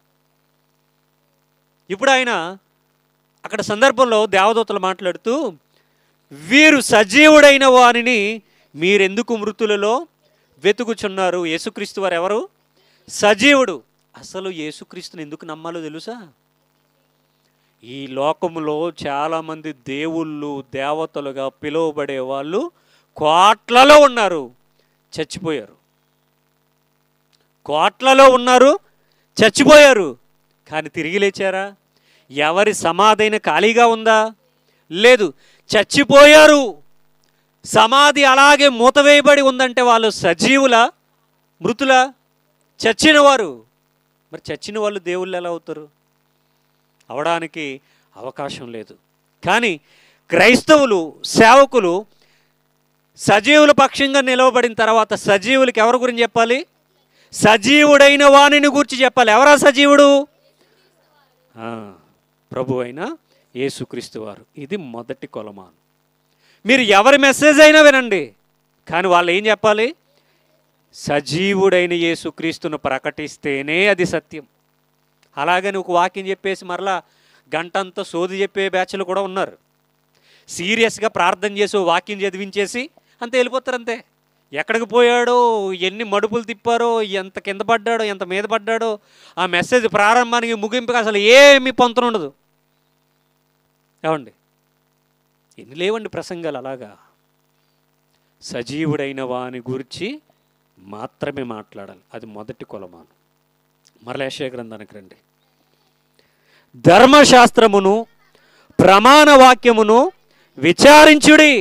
A: ఇప్పుడు ఆయన అక్కడ సందర్భంలో దేవదూతలు మాట్లాడుతూ వీరు సజీవుడైన వారిని మీరెందుకు మృతులలో వెతుకుచున్నారు యేసుక్రీస్తు వారు ఎవరు సజీవుడు అసలు యేసుక్రీస్తుని ఎందుకు నమ్మాలో తెలుసా ఈ లోకములో చాలామంది దేవుళ్ళు దేవతలుగా పిలువబడే వాళ్ళు కోట్లలో ఉన్నారు చచ్చిపోయారు కోట్లలో ఉన్నారు చచ్చిపోయారు కానీ తిరిగి లేచారా ఎవరి సమాధైన ఖాళీగా ఉందా లేదు చచ్చిపోయారు సమాధి అలాగే మూతవేయబడి ఉందంటే వాళ్ళు సజీవుల మృతుల చచ్చిన వారు మరి చచ్చిన వాళ్ళు దేవుళ్ళు ఎలా అవుతారు అవడానికి అవకాశం లేదు కానీ క్రైస్తవులు సేవకులు సజీవుల పక్షంగా నిలవబడిన తర్వాత సజీవులకి ఎవరి గురించి చెప్పాలి సజీవుడైన వాణిని గురించి చెప్పాలి ఎవరా సజీవుడు ఆ, ప్రభు అయిన యేసుక్రీస్తు వారు ఇది మొదటి కొలమాను మీరు ఎవరి మెసేజ్ అయినా వినండి కానీ వాళ్ళు ఏం చెప్పాలి సజీవుడైన యేసుక్రీస్తును ప్రకటిస్తేనే అది సత్యం అలాగని ఒక వాక్యం చెప్పేసి మరలా గంటంతా సోది చెప్పే బ్యాచ్లు కూడా ఉన్నారు సీరియస్గా ప్రార్థన చేసి ఓ వాక్యం చదివించేసి అంతే వెళ్ళిపోతారు అంతే ఎక్కడికి పోయాడో ఎన్ని మడుపులు తిప్పారో ఎంత కింద పడ్డాడో ఎంత మీద పడ్డాడో ఆ మెసేజ్ ప్రారంభానికి ముగింపుకి అసలు ఏమీ పొంతన ఉండదు ఏమండి ఎన్ని లేవండి ప్రసంగాలు అలాగా సజీవుడైన వాని గురించి మాత్రమే మాట్లాడాలి అది మొదటి కొలమాను మరలా యెషయా గ్రంథానికి రండి ధర్మశాస్త్రమును ప్రమాణ వాక్యమును విచారించుడి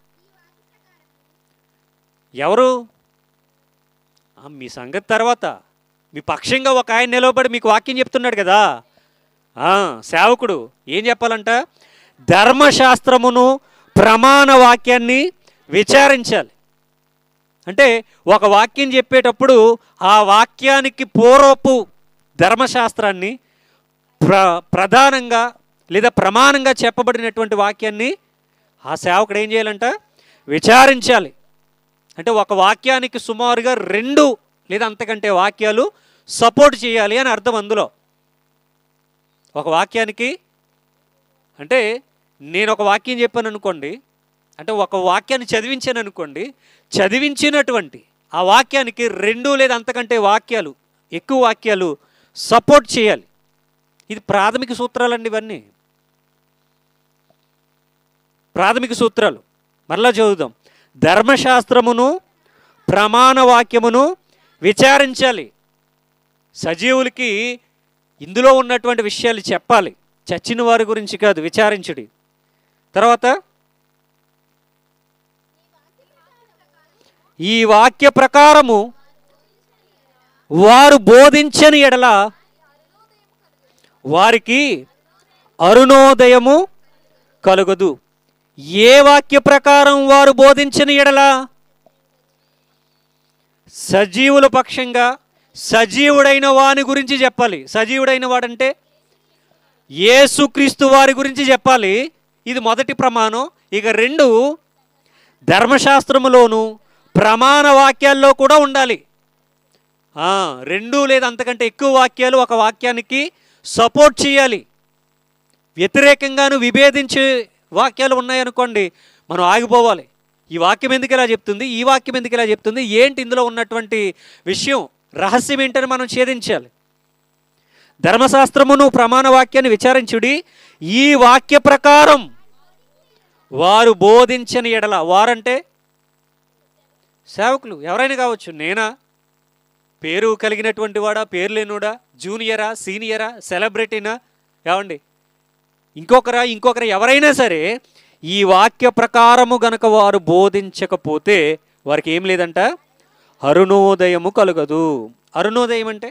A: ఎవరు ఆ, మీ సంగతి తర్వాత మీ పక్షంగా ఒక ఆయన నిలవబడి మీకు వాక్యం చెప్తున్నాడు కదా ఆ, సేవకుడు ఏం చెప్పాలంట ధర్మశాస్త్రమును ప్రమాణ వాక్యాన్ని విచారించాలి అంటే ఒక వాక్యం చెప్పేటప్పుడు ఆ వాక్యానికి పూర్వపు ధర్మశాస్త్రాన్ని ప్ర ప్రధానంగా లేదా ప్రమాణంగా చెప్పబడినటువంటి వాక్యాన్ని ఆ సేవకుడు ఏం చేయాలంట విచారించాలి అంటే ఒక వాక్యానికి సుమారుగా రెండు లేదా అంతకంటే వాక్యాలు సపోర్ట్ చేయాలి అని అర్థం అందులో ఒక వాక్యానికి అంటే నేను ఒక వాక్యం చెప్పాను అనుకోండి అంటే ఒక వాక్యాన్ని చదివించాను అనుకోండి చదివించినటువంటి ఆ వాక్యానికి రెండు లేదా అంతకంటే వాక్యాలు ఎక్కువ వాక్యాలు సపోర్ట్ చేయాలి ఇది ప్రాథమిక సూత్రాలండి ఇవన్నీ ప్రాథమిక సూత్రాలు మరలా చదువుదాం ధర్మశాస్త్రమును ప్రమాణ వాక్యమును విచారించాలి సజీవులకి ఇందులో ఉన్నటువంటి విషయాలు చెప్పాలి చచ్చిన వారి గురించి కాదు విచారించుడి తర్వాత ఈ వాక్య ప్రకారము వారు బోధించని ఎడల వారికి అరుణోదయము కలుగదు ఏ వాక్య ప్రకారం వారు బోధించని ఎడల సజీవుల పక్షంగా సజీవుడైన వాని గురించి చెప్పాలి సజీవుడైన వాడంటే యేసుక్రీస్తు వారి గురించి చెప్పాలి ఇది మొదటి ప్రమాణం ఇక రెండు ధర్మశాస్త్రములోను ప్రమాణ వాక్యాల్లో కూడా ఉండాలి ఆ, రెండు లేదా అంతకంటే ఎక్కువ వాక్యాలు ఒక వాక్యానికి సపోర్ట్ చేయాలి వ్యతిరేకంగాను విభేదించే వాక్యాలు ఉన్నాయనుకోండి మనం ఆగిపోవాలి
B: ఈ వాక్యం ఎందుకు ఇలా చెప్తుంది ఈ వాక్యం ఎందుకు ఇలా చెప్తుంది ఏంటి ఇందులో ఉన్నటువంటి విషయం రహస్యం ఏంటని మనం ఛేదించాలి ధర్మశాస్త్రమును ప్రమాణ వాక్యాన్ని విచారించుడి ఈ వాక్య ప్రకారం వారు బోధించని ఎడల వారంటే సేవకులు ఎవరైనా కావచ్చు నేనా పేరు కలిగినటువంటి వాడా పేరు లేనుడా జూనియరా సీనియరా సెలబ్రిటీనా ఏమండి ఇంకొకరా ఇంకొకరా ఎవరైనా సరే ఈ వాక్య ప్రకారము గనక వారు బోధించకపోతే వారికి ఏం లేదంట అరుణోదయము కలగదు అరుణోదయం అంటే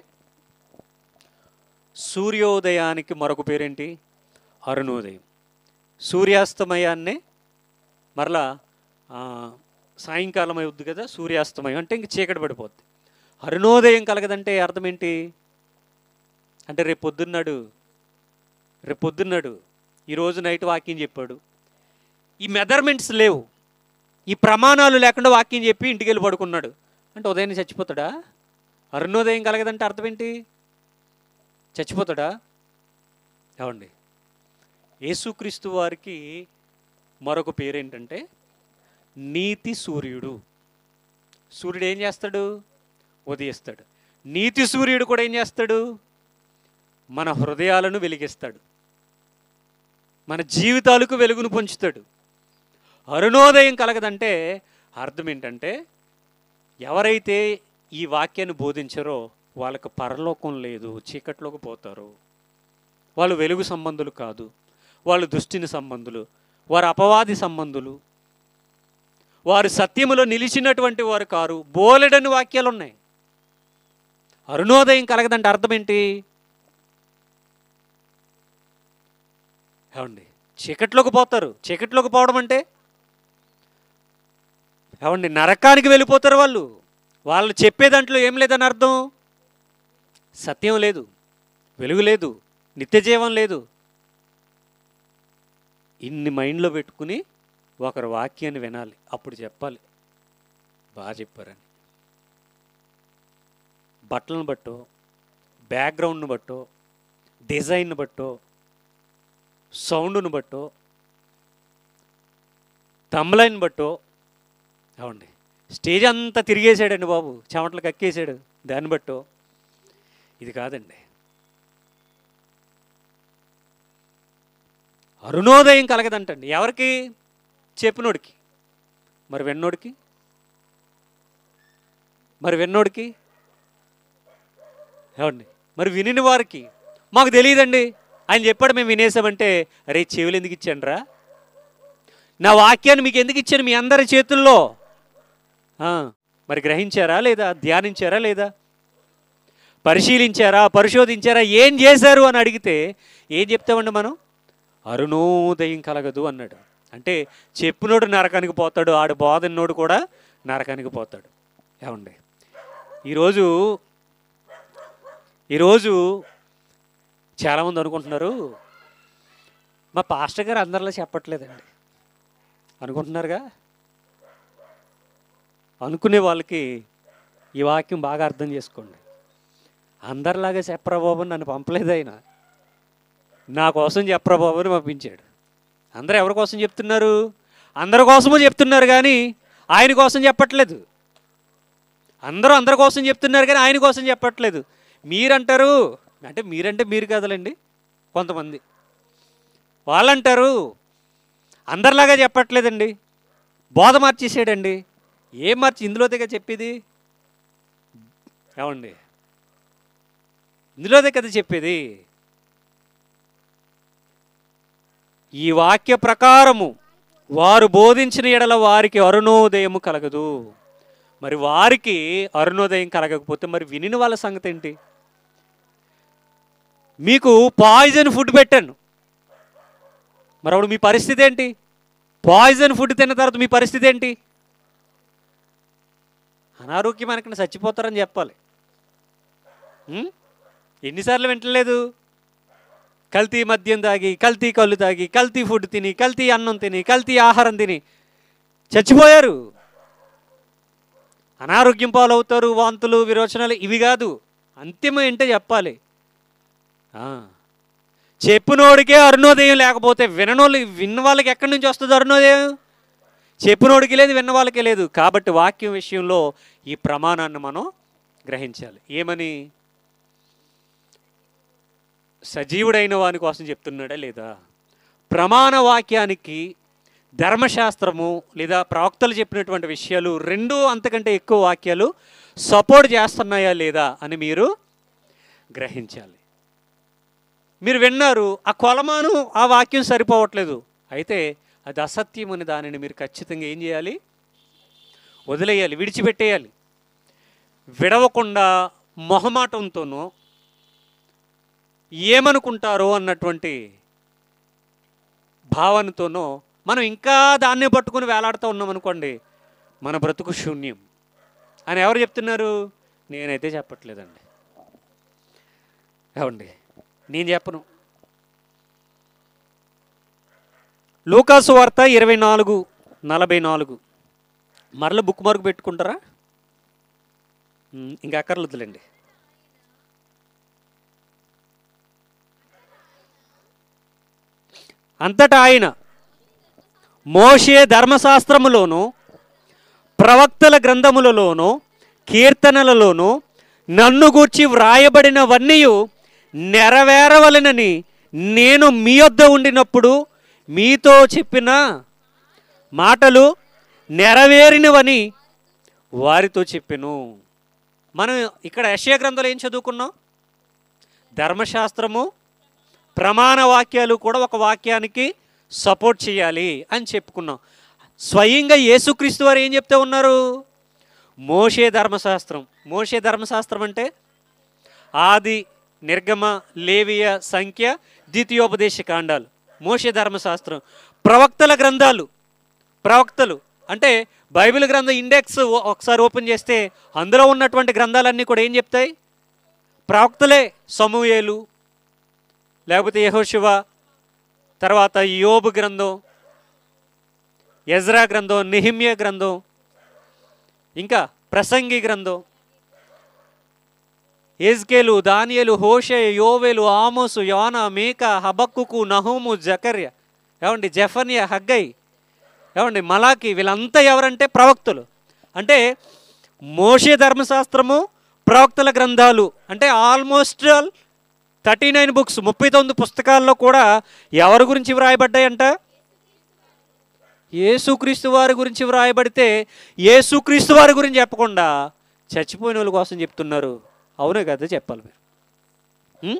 B: సూర్యోదయానికి మరొక పేరేంటి అరుణోదయం సూర్యాస్తమయాన్నే మరలా ఆ, సాయంకాలం అవుద్ది కదా సూర్యాస్తమయం అంటే ఇంక చీకటి పడిపోద్ది అరుణోదయం కలగదంటే అర్థం ఏంటి అంటే రేపు పొద్దున్నాడు రేపు పొద్దున్నాడు ఈరోజు నైట్ వాక్యం చెప్పాడు ఈ మెజర్మెంట్స్ లేవు ఈ ప్రమాణాలు లేకుండా వాక్యం చెప్పి ఇంటికి వెళ్ళి పడుకున్నాడు అంటే ఉదయాన్నే చచ్చిపోతాడా అరుణోదయం కలగదంటే అర్థం ఏంటి చచ్చిపోతాడా ఏమండి యేసుక్రీస్తు వారికి మరొక పేరేంటంటే నీతి సూర్యుడు సూర్యుడు ఏం చేస్తాడు ఉదయిస్తాడు నీతి సూర్యుడు కూడా ఏం చేస్తాడు మన హృదయాలను వెలిగిస్తాడు మన జీవితాలకు వెలుగును పంచుతాడు అరుణోదయం కలగదంటే అర్థం ఏంటంటే ఎవరైతే ఈ వాక్యాన్ని బోధించారో వాళ్ళకి పరలోకం లేదు చీకట్లోకి పోతారు వాళ్ళు వెలుగు సంబంధులు కాదు వాళ్ళు దుష్టిని సంబంధులు వారు అపవాది సంబంధులు వారు సత్యములో నిలిచినటువంటి వారు కారు బోలెడని వాక్యాలు ఉన్నాయి అరుణోదయం కలగదంటే అర్థం ఏంటి ఏమండి చీకట్లోకి పోతారు చీకట్లోకి పోవడం అంటే ఏమండి నరకానికి వెళ్ళిపోతారు వాళ్ళు వాళ్ళు చెప్పే దాంట్లో ఏం లేదని అర్థం సత్యం లేదు వెలుగు లేదు నిత్య జీవం లేదు ఇన్ని మైండ్లో పెట్టుకుని ఒకరు వాక్యాన్ని వినాలి అప్పుడు చెప్పాలి బాగా చెప్పారని బట్టలను బట్టో బ్యాక్గ్రౌండ్ను బట్టో డిజైన్ను బట్టో సౌండ్ను బట్టో తమ్లైన్ బట్టో అవండి స్టేజ్ అంతా తిరిగేసాడండి బాబు చెమటలు కక్కేసాడు దాన్ని బట్టో ఇది కాదండి అరుణోదయం కలగదంటండి ఎవరికి చెప్పినోడికి మరి వెన్నోడికి మరి వెన్నోడికి ఏమండి మరి వినిన వారికి మాకు తెలియదండి ఆయన చెప్పాడు మేము వినేసామంటే అరే చెవులు ఎందుకు ఇచ్చానురా నా వాక్యాన్ని మీకు ఎందుకు ఇచ్చాను మీ అందరి చేతుల్లో ఆ, మరి గ్రహించారా లేదా ధ్యానించారా లేదా పరిశీలించారా పరిశోధించారా ఏం చేశారు అని అడిగితే ఏం చెప్తామండి మనం అరుణోదయం కలగదు అన్నాడు అంటే చెప్పినోడు నరకానికి పోతాడు ఆడు బోధన్నోడు కూడా నరకానికి పోతాడు ఏమండి ఈరోజు ఈరోజు చాలామంది అనుకుంటున్నారు మా పాస్టర్ గారు అందరిలో చెప్పట్లేదండి అనుకుంటున్నారుగా అనుకునే వాళ్ళకి ఈ వాక్యం బాగా అర్థం చేసుకోండి అందరిలాగా చెప్పరా బాబు అని నన్ను పంపలేదు ఆయన నా కోసం చెప్పరా బాబు అని పంపించాడు అందరూ ఎవరి కోసం చెప్తున్నారు అందరి కోసమూ చెప్తున్నారు కానీ ఆయన కోసం చెప్పట్లేదు అందరూ అందరి కోసం చెప్తున్నారు కానీ ఆయన కోసం చెప్పట్లేదు మీరంటారు అంటే మీరంటే మీరు కదలండి కొంతమంది వాళ్ళంటారు అందరిలాగా చెప్పట్లేదండి బోధ మార్చేసాడండి ఏం మార్చి ఇందులోదే చెప్పేది ఏమండి ఇందులోదే కదా చెప్పేది ఈ వాక్య ప్రకారము వారు బోధించిన ఎడల వారికి అరుణోదయము కలగదు మరి వారికి అరుణోదయం కలగకపోతే మరి వినిన వాళ్ళ సంగతి ఏంటి మీకు పాయిజన్ ఫుడ్ పెట్టాను మరి అప్పుడు మీ పరిస్థితి ఏంటి పాయిజన్ ఫుడ్ తిన్న తర్వాత మీ పరిస్థితి ఏంటి అనారోగ్యం మనకి చచ్చిపోతారని చెప్పాలి ఉం? ఎన్నిసార్లు వింటలేదు కల్తీ మద్యం తాగి కల్తీ కళ్ళు తాగి కల్తీ ఫుడ్ తిని కల్తీ అన్నం తిని కల్తీ ఆహారం తిని చచ్చిపోయారు అనారోగ్యం పాలవుతారు వాంతులు విరోచనాలు ఇవి కాదు అంతిమం ఏంటో చెప్పాలి ఆ. చెప్పినోడికే అరుణోదయం లేకపోతే విననోళ్ళు విన్న వాళ్ళకి ఎక్కడి నుంచి వస్తుంది అరుణోదయం చెప్పినోడికి లేదు విన్న వాళ్ళకి లేదు కాబట్టి వాక్యం విషయంలో ఈ ప్రమాణాన్ని మనం గ్రహించాలి ఏమని సజీవుడైన వాని కోసం చెప్తున్నాడా లేదా ప్రమాణ వాక్యానికి ధర్మశాస్త్రము లేదా ప్రవక్తలు చెప్పినటువంటి విషయాలు రెండు అంతకంటే ఎక్కువ వాక్యాలు సపోర్ట్ చేస్తున్నాయా లేదా అని మీరు గ్రహించాలి మీరు విన్నారు ఆ కొలమాను ఆ వాక్యం సరిపోవట్లేదు అయితే అది అసత్యం అని దానిని మీరు ఖచ్చితంగా ఏం చేయాలి వదిలేయాలి విడిచిపెట్టేయాలి విడవకుండా మొహమాటంతోనో ఏమనుకుంటారో అన్నటువంటి భావనతోనో మనం ఇంకా దాన్నే పట్టుకుని వేలాడుతూ ఉన్నాం అనుకోండి మన బ్రతుకు శూన్యం అని ఎవరు చెప్తున్నారు నేనైతే చెప్పట్లేదండి ఏమండి నేను చెప్పను లూకాసు వార్త ఇరవై నాలుగు నలభై నాలుగు మరల బుక్ మార్క్ పెట్టుకుంటారా ఉమ్, ఇంకా అక్కర్లేదులేండి అంతటా ఆయన మోషే ధర్మశాస్త్రములోను ప్రవక్తల గ్రంథములలోను కీర్తనలలోను నన్ను గూర్చి వ్రాయబడినవన్నీ నెరవేరవలనని నేను మీ వద్ద ఉండినప్పుడు మీతో చెప్పిన మాటలు నెరవేరినవని వారితో చెప్పెను మనం ఇక్కడ యశయ గ్రంథంలో ఏం చదువుకున్నాం ధర్మశాస్త్రము ప్రమాణ వాక్యాలు కూడా ఒక వాక్యానికి సపోర్ట్ చేయాలి అని చెప్పుకున్నాం స్వయంగా యేసుక్రీస్తు వారు ఏం చెప్తే ఉన్నారు మోషే ధర్మశాస్త్రం మోషే ధర్మశాస్త్రం అంటే ఆది నిర్గమ లేవియ సంఖ్య ద్వితీయోపదేశ కాండాలు మోషే ధర్మశాస్త్రం ప్రవక్తల గ్రంథాలు ప్రవక్తలు అంటే బైబిల్ గ్రంథం ఇండెక్స్ ఓ- ఒకసారి ఓపెన్ చేస్తే అందులో ఉన్నటువంటి గ్రంథాలన్నీ కూడా ఏం చెప్తాయి ప్రవక్తలే సమూయేలు లేకపోతే యెహోషువ తర్వాత యోబు గ్రంథం ఎజ్రా గ్రంథం నిహిమ్య గ్రంథం ఇంకా ప్రసంగి గ్రంథం ఎజ్కేలు దానియలు హోషే యోవేలు ఆమోసు యోనా మీక హబక్కుకు నహూము జకర్య ఏమండి జఫన్య హగ్గై ఏమండి మలాకి వీళ్ళంతా ఎవరంటే ప్రవక్తలు అంటే మోషే ధర్మశాస్త్రము ప్రవక్తల గ్రంథాలు అంటే almost all thirty nine books ముప్పై తొమ్మిది పుస్తకాల్లో కూడా ఎవరి గురించి వ్రాయబడ్డాయంట యేసుక్రీస్తు వారి గురించి వ్రాయబడితే యేసుక్రీస్తు వారి గురించి చెప్పకుండా చచ్చిపోయిన వాళ్ళ కోసం చెప్తున్నారు అవునే కదా చెప్పాలి మీరు ఉం?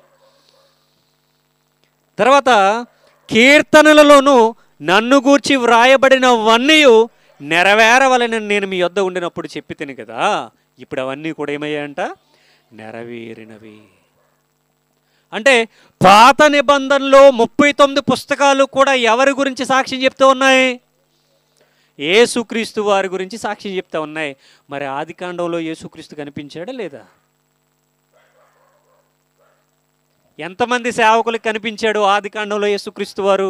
B: తర్వాత కీర్తనలలోనూ నన్ను గూర్చి వ్రాయబడినవన్నీ నెరవేరవలని నేను మీ వద్ద ఉండినప్పుడు చెప్పి తిని కదా ఇప్పుడు అవన్నీ కూడా ఏమయ్యాయంట నెరవేరినవి అంటే పాత నిబంధనలో ముప్పై తొమ్మిది పుస్తకాలు కూడా ఎవరి గురించి సాక్ష్యం చెప్తూ ఉన్నాయి యేసుక్రీస్తు వారి గురించి సాక్ష్యం చెప్తా ఉన్నాయి మరి ఆది కాండంలో యేసుక్రీస్తు కనిపించాడా లేదా ఎంతమంది సేవకులకు కనిపించాడు ఆది కాండంలో యేసుక్రీస్తు వారు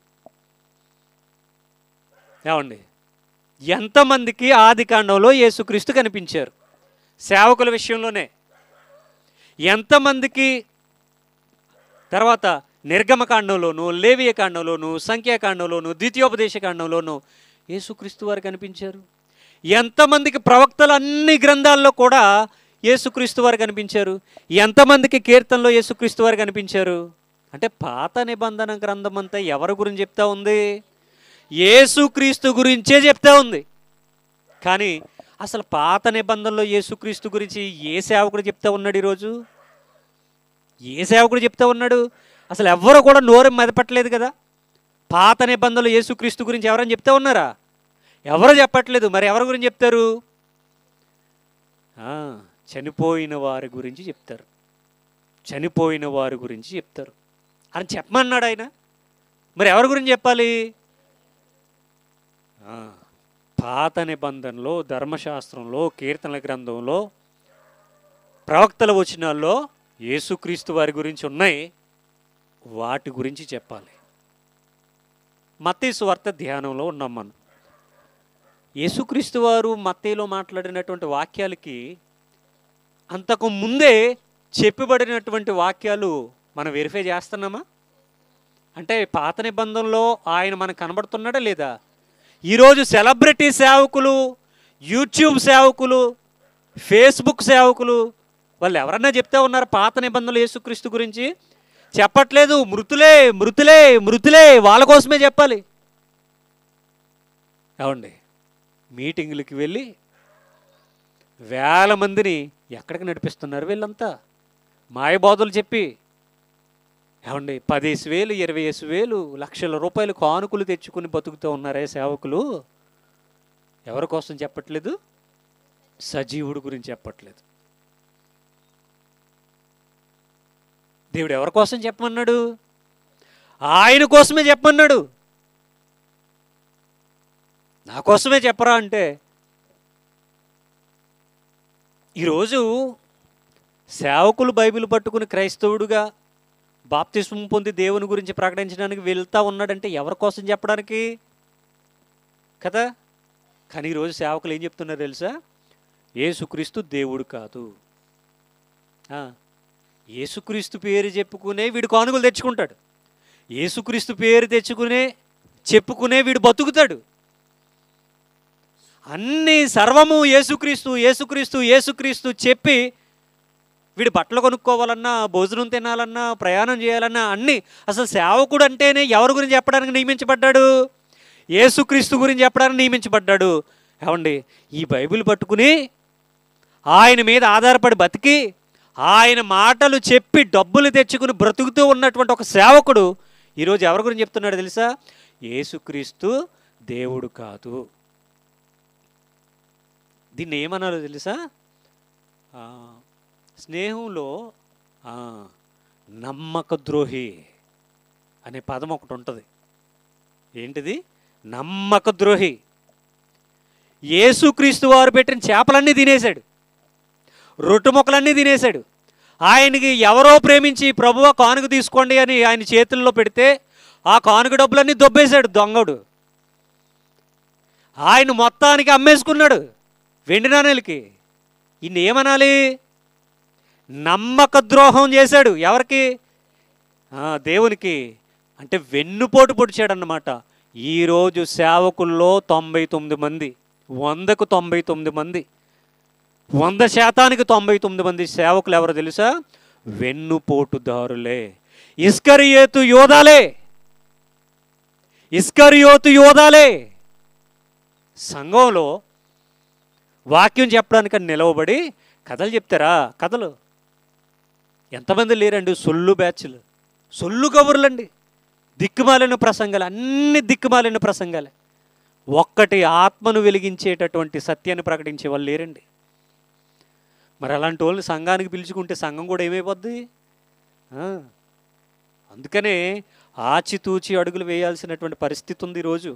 B: ఏమండి ఎంతమందికి ఆది కాండంలో యేసుక్రీస్తు కనిపించారు సేవకుల విషయంలోనే ఎంతమందికి తర్వాత నిర్గమకాండంలోను లేవియ కాండంలోను సంఖ్యాకాండంలోను ద్వితీయోపదేశ కాండంలోను యేసుక్రీస్తు వారు కనిపించారు ఎంతమందికి ప్రవక్తలు అన్ని గ్రంథాల్లో కూడా యేసుక్రీస్తు వారు కనిపించారు ఎంతమందికి కీర్తనలో యేసుక్రీస్తు వారు కనిపించారు అంటే పాత నిబంధన గ్రంథం అంతా ఎవరి గురించి చెప్తా ఉంది యేసుక్రీస్తు గురించే చెప్తా ఉంది కానీ అసలు పాత నిబంధనలో యేసుక్రీస్తు గురించి ఏ సేవకుడు చెప్తా ఉన్నాడు ఈరోజు ఏ సేవకుడు చెప్తా ఉన్నాడు అసలు ఎవ్వరు కూడా నోరు మెదపట్లేదు కదా పాత నిబంధనలు యేసుక్రీస్తు గురించి ఎవరైనా చెప్తా ఉన్నారా ఎవరు చెప్పట్లేదు మరి ఎవరి గురించి చెప్తారు ఆ, చనిపోయిన వారి గురించి చెప్తారు చనిపోయిన వారి గురించి చెప్తారు అని చెప్పమన్నాడు ఆయన మరి ఎవరి గురించి చెప్పాలి ఆ, పాత నిబంధనలో ధర్మశాస్త్రంలో కీర్తనల గ్రంథంలో ప్రవక్తల వచనాల్లో యేసుక్రీస్తు వారి గురించి ఉన్నాయి వాటి గురించి చెప్పాలి మత్తయి వార్త ధ్యానంలో ఉన్నాం మనం యేసుక్రీస్తు వారు మత్తయిలో మాట్లాడినటువంటి వాక్యాలకి అంతకు ముందే చెప్పబడినటువంటి వాక్యాలు మనం వెరిఫై చేస్తున్నామా అంటే పాత నిబంధనలో ఆయన మనకు కనబడుతున్నాడా లేదా ఈరోజు సెలబ్రిటీ సేవకులు యూట్యూబ్ సేవకులు ఫేస్బుక్ సేవకులు వాళ్ళు ఎవరన్నా చెప్తే ఉన్నారు పాత నిబంధనలు యేసుక్రీస్తు గురించి చెప్పట్లేదు మృతులే మృతులే మృతులే వాళ్ళ కోసమే చెప్పాలి ఏమండి మీటింగులకి వెళ్ళి వేల మందిని ఎక్కడికి నడిపిస్తున్నారు వీళ్ళంతా మాయబోధలు చెప్పి ఏమండి పదేసి వేలు ఇరవై వేసి వేలు లక్షల రూపాయలు కానుకలు తెచ్చుకుని బతుకుతూ ఉన్నారే సేవకులు ఎవరి కోసం చెప్పట్లేదు సజీవుడు గురించి చెప్పట్లేదు దేవుడు ఎవరి కోసం చెప్పమన్నాడు ఆయన కోసమే చెప్పమన్నాడు నా కోసమే చెప్పరా అంటే ఈరోజు సేవకులు బైబిల్ పట్టుకుని క్రైస్తవుడుగా బాప్తిస్మం పొంది దేవుని గురించి ప్రకటించడానికి వెళ్తా ఉన్నాడంటే ఎవరి కోసం చెప్పడానికి కదా కానీ ఈరోజు సేవకులు ఏం చెప్తున్నారు తెలుసా ఏసుక్రీస్తు దేవుడు కాదు ఆ, యేసుక్రీస్తు పేరు చెప్పుకునే వీడు కానుకలు తెచ్చుకుంటాడు యేసుక్రీస్తు పేరు తెచ్చుకునే చెప్పుకునే వీడు బతుకుతాడు అన్ని సర్వము యేసుక్రీస్తు యేసుక్రీస్తు యేసుక్రీస్తు చెప్పి వీడు బట్టలు కొనుక్కోవాలన్నా భోజనం తినాలన్నా ప్రయాణం చేయాలన్నా అన్నీ అసలు సేవకుడు అంటేనే ఎవరి గురించి చెప్పడానికి నియమించబడ్డాడు యేసుక్రీస్తు గురించి చెప్పడానికి నియమించబడ్డాడు ఏమండి ఈ బైబిల్ పట్టుకుని ఆయన మీద ఆధారపడి బతికి ఆయన మాటలు చెప్పి డబ్బులు తెచ్చుకుని బ్రతుకుతూ ఉన్నటువంటి ఒక సేవకుడు ఈరోజు ఎవరి గురించి చెప్తున్నాడు తెలుసా యేసుక్రీస్తు దేవుడు కాదు దీన్ని ఏమన్నారో తెలుసా ఆ, స్నేహంలో ఆ, నమ్మక ద్రోహి అనే పదం ఒకటి ఉంటుంది ఏంటిది నమ్మక ద్రోహి యేసుక్రీస్తు వారు పెట్టిన చేపలన్నీ తినేశాడు రొట్టె మొక్కలన్నీ తినేశాడు ఆయనకి ఎవరో ప్రేమించి ప్రభువ కానుక తీసుకోండి అని ఆయన చేతుల్లో పెడితే ఆ కానుక డబ్బులన్నీ దొబ్బేశాడు దొంగడు ఆయన మొత్తానికి అమ్మేసుకున్నాడు వెండి నాణేలకి ఇన్ని ఏమనాలి నమ్మక ద్రోహం చేశాడు ఎవరికి ఆ, దేవునికి అంటే వెన్నుపోటు పొడిచాడన్నమాట ఈరోజు సేవకుల్లో తొంభై తొమ్మిది మంది వందకు తొంభై తొమ్మిది మంది వంద శాతానికి తొంభై తొమ్మిది మంది సేవకులు ఎవరు తెలుసా వెన్నుపోటుదారులే ఇస్కరియోతు యోధాలే ఇస్కరియోతు యోధాలే సంఘంలో వాక్యం చెప్పడానికి నిలవబడి కథలు చెప్తారా కథలు ఎంతమంది లేరండి సొల్లు బ్యాచ్లు సొల్లు కబుర్లండి దిక్కుమాలిన ప్రసంగాలు అన్ని దిక్కుమాలిన ప్రసంగాలే ఒక్కటి ఆత్మను వెలిగించేటటువంటి సత్యాన్ని ప్రకటించే వాళ్ళు లేరండి మరి అలాంటి వాళ్ళని సంఘానికి పిలుచుకుంటే సంఘం కూడా ఏమైపోద్ది ఆ, అందుకనే ఆచితూచి అడుగులు వేయాల్సినటువంటి పరిస్థితి ఉంది ఈరోజు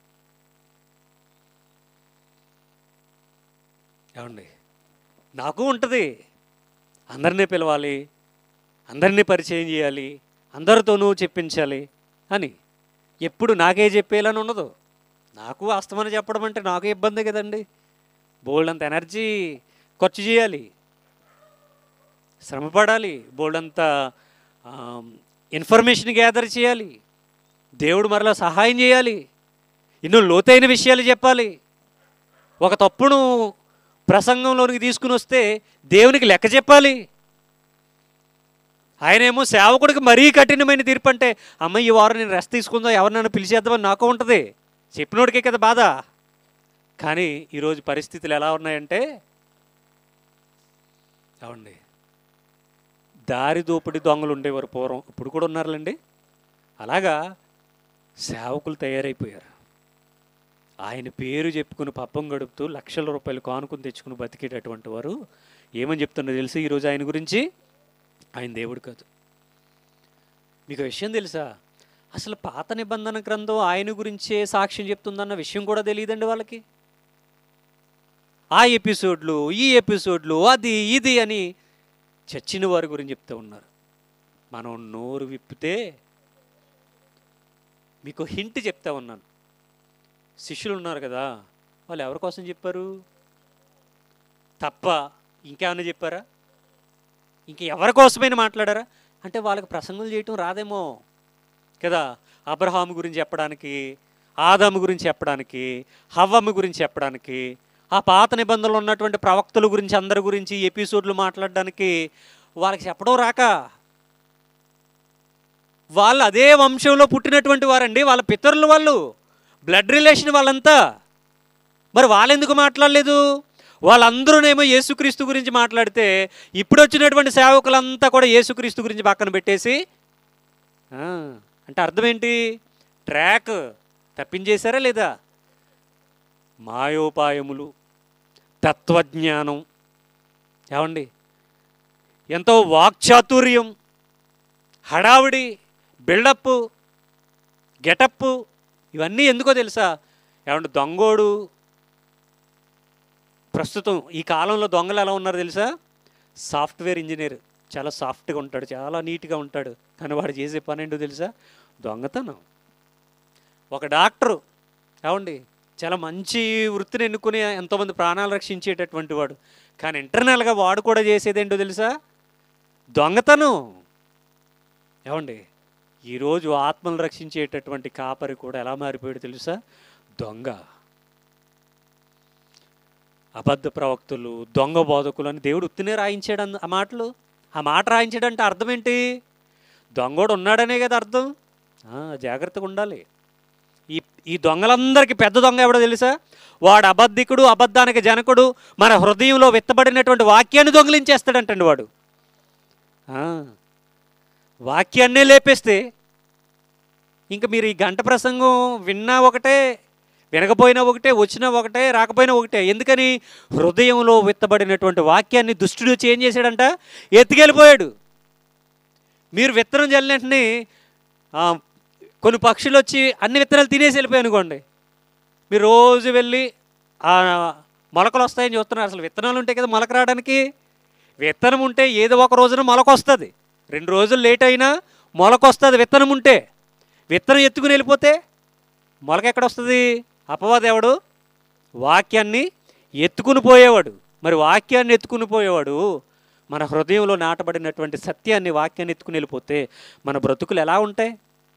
B: ఏమండి నాకు ఉంటుంది అందరినీ పిలవాలి అందరినీ పరిచయం చేయాలి అందరితోనూ చెప్పించాలి అని ఎప్పుడు నాకే చెప్పేయాలని ఉండదు నాకు అస్తమని చెప్పడం అంటే నాకు ఇబ్బంది కదండి బోల్డ్ అంత ఎనర్జీ ఖర్చు చేయాలి శ్రమపడాలి బోల్డ్ అంత ఇన్ఫర్మేషన్ గ్యాదర్ చేయాలి దేవుడు మరలా సహాయం చేయాలి ఎన్నో లోతైన విషయాలు చెప్పాలి ఒక తప్పును ప్రసంగంలోనికి తీసుకుని వస్తే దేవునికి లెక్క చెప్పాలి ఆయనేమో సేవకుడికి మరీ కఠినమైన తీర్పు అంటే అమ్మ ఈ వారం నేను రెస్ట్ తీసుకుందా ఎవరినైనా పిలిచేద్దామని నాకు ఉంటుంది చెప్పినోడికే కదా బాధ కానీ ఈరోజు పరిస్థితులు ఎలా ఉన్నాయంటే అవండి దారి దోపిడి దొంగలు ఉండేవారు పూర్వం ఇప్పుడు కూడా ఉన్నారులేండి అలాగా సేవకులు తయారైపోయారు ఆయన పేరు చెప్పుకుని పప్పం గడుపుతూ లక్షల రూపాయలు కానుకుని తెచ్చుకుని బతికేటటువంటి వారు ఏమని చెప్తున్నారు తెలుసు ఈరోజు ఆయన గురించి ఆయన దేవుడు కాదు మీకు ఒక విషయం తెలుసా అసలు పాత నిబంధన గ్రంథం ఆయన గురించే సాక్ష్యం చెప్తుందన్న విషయం కూడా తెలియదండి వాళ్ళకి ఆ ఎపిసోడ్లు ఈ ఎపిసోడ్లు అది ఇది అని చచ్చిన వారి గురించి చెప్తూ ఉన్నారు మనం నోరు విప్పితే మీకు హింట్ చెప్తా ఉన్నాను శిష్యులు ఉన్నారు కదా వాళ్ళు ఎవరి కోసం చెప్పారు తప్ప ఇంకేమైనా చెప్పారా ఇంక ఎవరి కోసమైనా మాట్లాడారా అంటే వాళ్ళకి ప్రసంగం చేయటం రాదేమో కదా అబ్రహాం గురించి చెప్పడానికి ఆదాము గురించి చెప్పడానికి హవ్వమ్మ గురించి చెప్పడానికి ఆ పాత నిబంధనలు ఉన్నటువంటి ప్రవక్తల గురించి అందరి గురించి ఎపిసోడ్లు మాట్లాడడానికి వాళ్ళకి చెప్పడం రాక వాళ్ళు అదే వంశంలో పుట్టినటువంటి వారండి వాళ్ళ పితరులు వాళ్ళు బ్లడ్ రిలేషన్ వాళ్ళంతా మరి వాళ్ళెందుకు మాట్లాడలేదు వాళ్ళందరూనేమో యేసుక్రీస్తు గురించి మాట్లాడితే ఇప్పుడు వచ్చినటువంటి సేవకులంతా కూడా యేసుక్రీస్తు గురించి పక్కన పెట్టేసి ఆ, అంటే అర్థం ఏంటి ట్రాక్ తప్పించేశారా లేదా మాయోపాయములు తత్వజ్ఞానం ఏమండి ఎంతో వాక్చాతుర్యం హడావిడి బిల్డప్ గెటప్ ఇవన్నీ ఎందుకో తెలుసా ఏమంటే దొంగోడు ప్రస్తుతం ఈ కాలంలో దొంగలు ఎలా ఉన్నారు తెలుసా సాఫ్ట్వేర్ ఇంజనీర్ చాలా సాఫ్ట్గా ఉంటాడు చాలా నీట్గా ఉంటాడు కానీ వాడు చేసే పని ఏంటో తెలుసా దొంగతనం ఒక డాక్టరు ఏమండి చాలా మంచి వృత్తిని ఎన్నుకుని ఎంతోమంది ప్రాణాలు రక్షించేటటువంటి వాడు కానీ ఇంటర్నల్గా వాడు కూడా చేసేది ఏంటో తెలుసా దొంగతనం ఏమండి ఈరోజు ఆత్మలు రక్షించేటటువంటి కాపరి కూడా ఎలా మారిపోయాడు తెలుసా దొంగ అబద్ధ ప్రవక్తలు దొంగ బోధకులు అని దేవుడు ఉత్తినే రాయించాడు అన్న- ఆ మాటలు ఆ మాట రాయించాడంటే అర్థం ఏంటి దొంగోడు ఉన్నాడనే కదా అర్థం ఆ, జాగ్రత్తగా ఉండాలి ఈ ఈ దొంగలందరికీ పెద్ద దొంగ ఎవడో తెలుసా వాడు అబద్ధికుడు అబద్ధానికి జనకుడు మన హృదయంలో విత్తబడినటువంటి వాక్యాన్ని దొంగిలించేస్తాడంటండి వాడు ఆ, వాక్యాన్నే లేపేస్తే ఇంకా మీరు ఈ గంట ప్రసంగం విన్నా ఒకటే వినకపోయినా ఒకటే వచ్చినా ఒకటే రాకపోయినా ఒకటే ఎందుకని హృదయంలో విత్తబడినటువంటి వాక్యాన్ని దుష్టుడు వచ్చి ఏం చేశాడంట ఎత్తుకెళ్ళిపోయాడు మీరు విత్తనం చల్లిన వెంటనే ఆ, కొన్ని పక్షులు వచ్చి అన్ని విత్తనాలు తినేసి వెళ్ళిపోయాయి అనుకోండి మీరు రోజు వెళ్ళి ఆ మొలకలు వస్తాయని చూస్తున్నారు అసలు విత్తనాలు ఉంటాయి కదా మొలక రావడానికి విత్తనం ఉంటే ఏదో ఒక రోజున మొలక వస్తుంది రెండు రోజులు లేట్ అయినా మొలక వస్తుంది విత్తనం ఉంటే విత్తనం ఎత్తుకుని వెళ్ళిపోతే మొలక ఎక్కడ వస్తుంది అపవాదేవుడు వాక్యాన్ని ఎత్తుకుని పోయేవాడు మరి వాక్యాన్ని ఎత్తుకుని పోయేవాడు మన హృదయంలో నాటబడినటువంటి సత్యాన్ని వాక్యాన్ని ఎత్తుకుని వెళ్ళిపోతే మన బ్రతుకులు ఎలా ఉంటాయి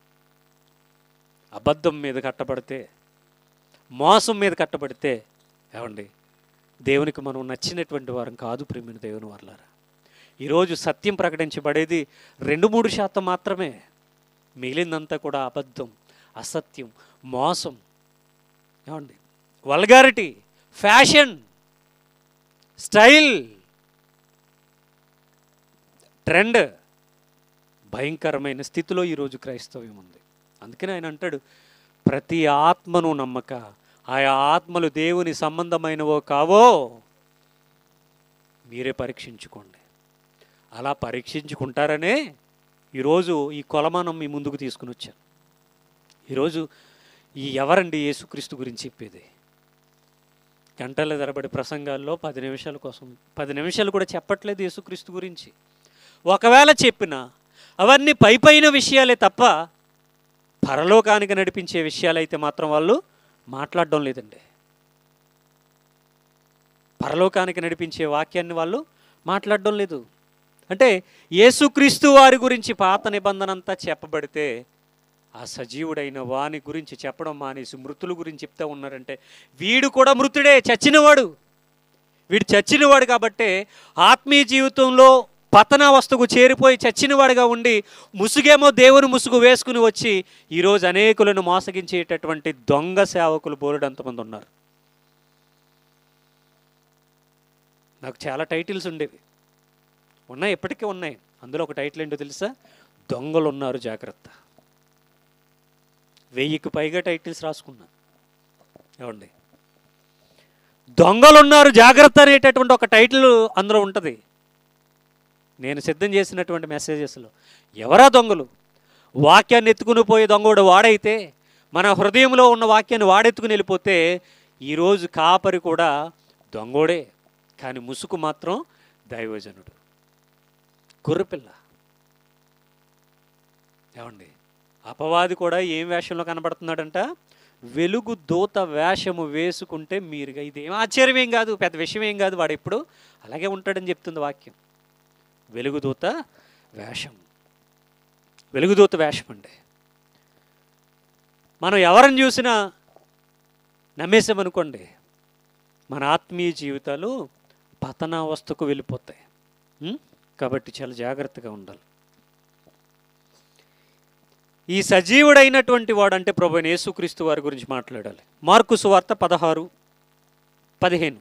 B: అబద్ధం మీద కట్టబడితే మోసం మీద కట్టబడితే ఏమండి దేవునికి మనం నచ్చినటువంటి వారం కాదు ప్రేమిన దేవుని వర్లారా ఈరోజు సత్యం ప్రకటించబడేది రెండు మూడు శాతం మాత్రమే మిగిలిందంతా కూడా అబద్ధం అసత్యం మోసం ఏమండి వల్గారిటీ ఫ్యాషన్ స్టైల్ ట్రెండ్ భయంకరమైన స్థితిలో ఈరోజు క్రైస్తవ్యం ఉంది అందుకని ఆయన అంటాడు ప్రతి ఆత్మను నమ్మక ఆయా ఆత్మలు దేవుని సంబంధమైనవో కావో మీరే పరీక్షించుకోండి అలా పరీక్షించుకుంటారనే ఈరోజు ఈ కొలమానం మీ ముందుకు తీసుకుని వచ్చాను ఈరోజు ఈ ఎవరండి యేసుక్రీస్తు గురించి చెప్పేది గంటల తరబడి ప్రసంగాల్లో పది నిమిషాల కోసం పది నిమిషాలు కూడా చెప్పట్లేదు యేసుక్రీస్తు గురించి ఒకవేళ చెప్పినా అవన్నీ పై పైన విషయాలే తప్ప పరలోకానికి నడిపించే విషయాలైతే మాత్రం వాళ్ళు మాట్లాడడం లేదండి పరలోకానికి నడిపించే వాక్యాన్ని వాళ్ళు మాట్లాడడం లేదు అంటే యేసుక్రీస్తు వారి గురించి పాత నిబంధన అంతా చెప్పబడితే ఆ సజీవుడైన వాని గురించి చెప్పడం మానేసి మృతుల గురించి చెప్తా ఉన్నారంటే వీడు కూడా మృతుడే చచ్చినవాడు వీడు చచ్చినవాడు కాబట్టే ఆత్మీయ జీవితంలో పతనావస్థకు చేరిపోయి చచ్చినవాడుగా ఉండి ముసుగేమో దేవుని ముసుగు వేసుకుని వచ్చి ఈరోజు అనేకులను మోసగించేటటువంటి దొంగ సేవకులు బోలెడంతమంది ఉన్నారు నాకు చాలా టైటిల్స్ ఉండేవి ఉన్నాయి ఇప్పటికీ ఉన్నాయి అందులో ఒక టైటిల్ ఏంటో తెలుసా దొంగలు ఉన్నారు జాగ్రత్త వెయ్యికి పైగా టైటిల్స్ రాసుకున్నా ఏమండి దొంగలు ఉన్నారు జాగ్రత్త అనేటటువంటి ఒక టైటిల్ అందులో ఉంటుంది నేను సిద్ధం చేసినటువంటి మెసేజెస్లో ఎవరా దొంగలు వాక్యాన్ని ఎత్తుకుని పోయే దొంగడు వాడైతే మన హృదయంలో ఉన్న వాక్యాన్ని వాడెత్తుకుని వెళ్ళిపోతే ఈరోజు కాపరి కూడా దొంగోడే కానీ ముసుగు మాత్రం దైవజనుడు కుర్రపిల్ల ఏమండి అపవాది కూడా ఏం వేషంలో కనబడుతున్నాడంట వెలుగు దూత వేషము వేసుకుంటే మీరుగా ఇది ఏం ఆశ్చర్యం ఏం కాదు పెద్ద విషయం ఏం కాదు వాడు ఎప్పుడు అలాగే ఉంటాడని చెప్తుంది వాక్యం వెలుగుదూత వేషం వెలుగుదూత వేషం అండి మనం ఎవరిని చూసినా నమ్మేసామనుకోండి మన ఆత్మీయ జీవితాలు పతనావస్థకు వెళ్ళిపోతాయి ఉం? కాబట్టి చాలా జాగ్రత్తగా ఉండాలి ఈ సజీవుడైనటువంటి వాడు అంటే ప్రభు అయిన యేసుక్రీస్తు వారి గురించి మాట్లాడాలి మార్కు సువార్త పదహారు పదిహేను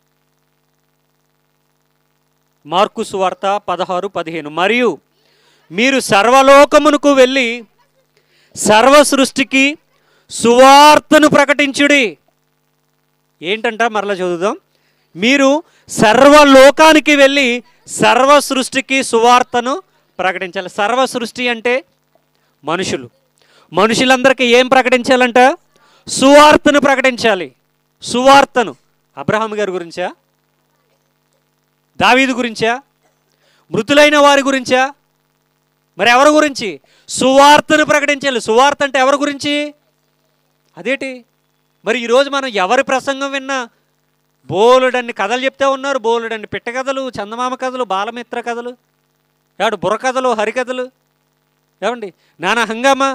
B: మార్కు సువార్త పదహారు పదిహేను మరియు మీరు సర్వలోకమునకు వెళ్ళి సర్వ సృష్టికి సువార్తను ప్రకటించుడి ఏంటంట మరలా చదువుదాం మీరు సర్వలోకానికి వెళ్ళి సర్వ సృష్టికి సువార్తను ప్రకటించాలి సర్వ సృష్టి అంటే మనుషులు మనుషులందరికీ ఏం ప్రకటించాలంట సువార్తను ప్రకటించాలి సువార్తను అబ్రహాం గారి గురించా దావీదు గురించా మృతులైన వారి గురించా మరి ఎవరి గురించి సువార్తను ప్రకటించాలి సువార్త అంటే ఎవరి గురించి అదేటి మరి ఈరోజు మనం ఎవరి ప్రసంగం విన్నా బోలుడన్ని కథలు చెప్తే ఉన్నారు బోలుడన్ని పిట్ట కథలు చందమామ కథలు బాలమిత్ర కథలు ఏడు బుర్రకథలు హరికథలు ఏమండి నానా హంగామా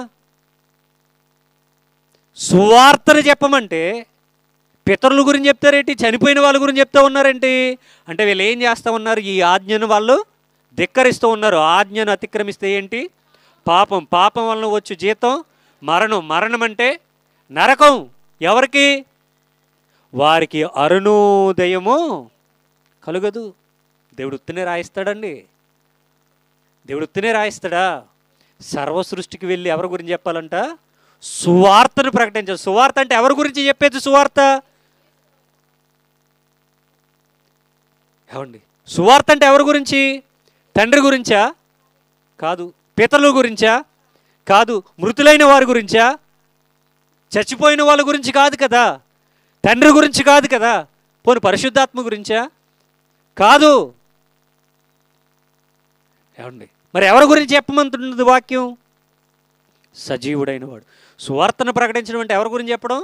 B: సువార్తను చెప్పమంటే పితరుల గురించి చెప్తారేంటి చనిపోయిన వాళ్ళ గురించి చెప్తా ఉన్నారేంటి అంటే వీళ్ళు ఏం చేస్తూ ఉన్నారు ఈ ఆజ్ఞను వాళ్ళు ధిక్కరిస్తూ ఉన్నారు ఆజ్ఞను అతిక్రమిస్తే ఏంటి పాపం పాపం వలన వచ్చు జీతం మరణం మరణం అంటే నరకం ఎవరికి వారికి అరుణోదయము కలుగదు దేవుడు ఉత్తినే రాయిస్తాడండి దేవుడు ఉత్తినే రాయిస్తాడా సర్వ సృష్టికి వెళ్ళి ఎవరి గురించి చెప్పాలంట సువార్తను ప్రకటించాలి సువార్త అంటే ఎవరి గురించి చెప్పేది సువార్త ఏమండి సువార్త అంటే ఎవరి గురించి తండ్రి గురించా కాదు పితరుల గురించా కాదు మృతులైన వారి గురించా చచ్చిపోయిన వాళ్ళ గురించి కాదు కదా తండ్రి గురించి కాదు కదా పోని పరిశుద్ధాత్మ గురించా కాదు ఏమండి మరి ఎవరి గురించి చెప్పమంటున్నది వాక్యం సజీవుడైన వాడు సువార్తను ప్రకటించడం అంటే ఎవరి గురించి చెప్పడం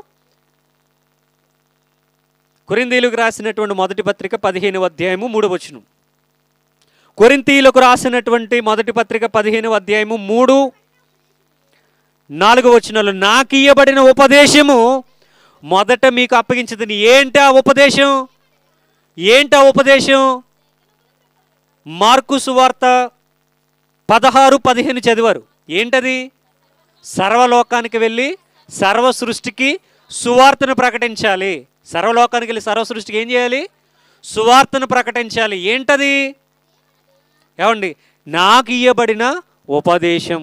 B: కొరిందీలకు రాసినటువంటి మొదటి పత్రిక పదిహేను అధ్యాయము మూడు వచనం కొరింతీలకు రాసినటువంటి మొదటి పత్రిక పదిహేను అధ్యాయము మూడు నాలుగు వచనాలు నాకు ఇయ్యబడిన ఉపదేశము మొదట మీకు అప్పగించదని ఏంటి ఆ ఉపదేశం ఏంటి ఆ ఉపదేశం మార్కు సువార్త పదహారు పదిహేను చదివారు ఏంటది సర్వలోకానికి వెళ్ళి సర్వ సృష్టికి సువార్తను ప్రకటించాలి సర్వలోకానికి వెళ్ళి సర్వ సృష్టికి ఏం చేయాలి సువార్తను ప్రకటించాలి ఏంటది ఏమండి నాకు ఇయ్యబడిన ఉపదేశం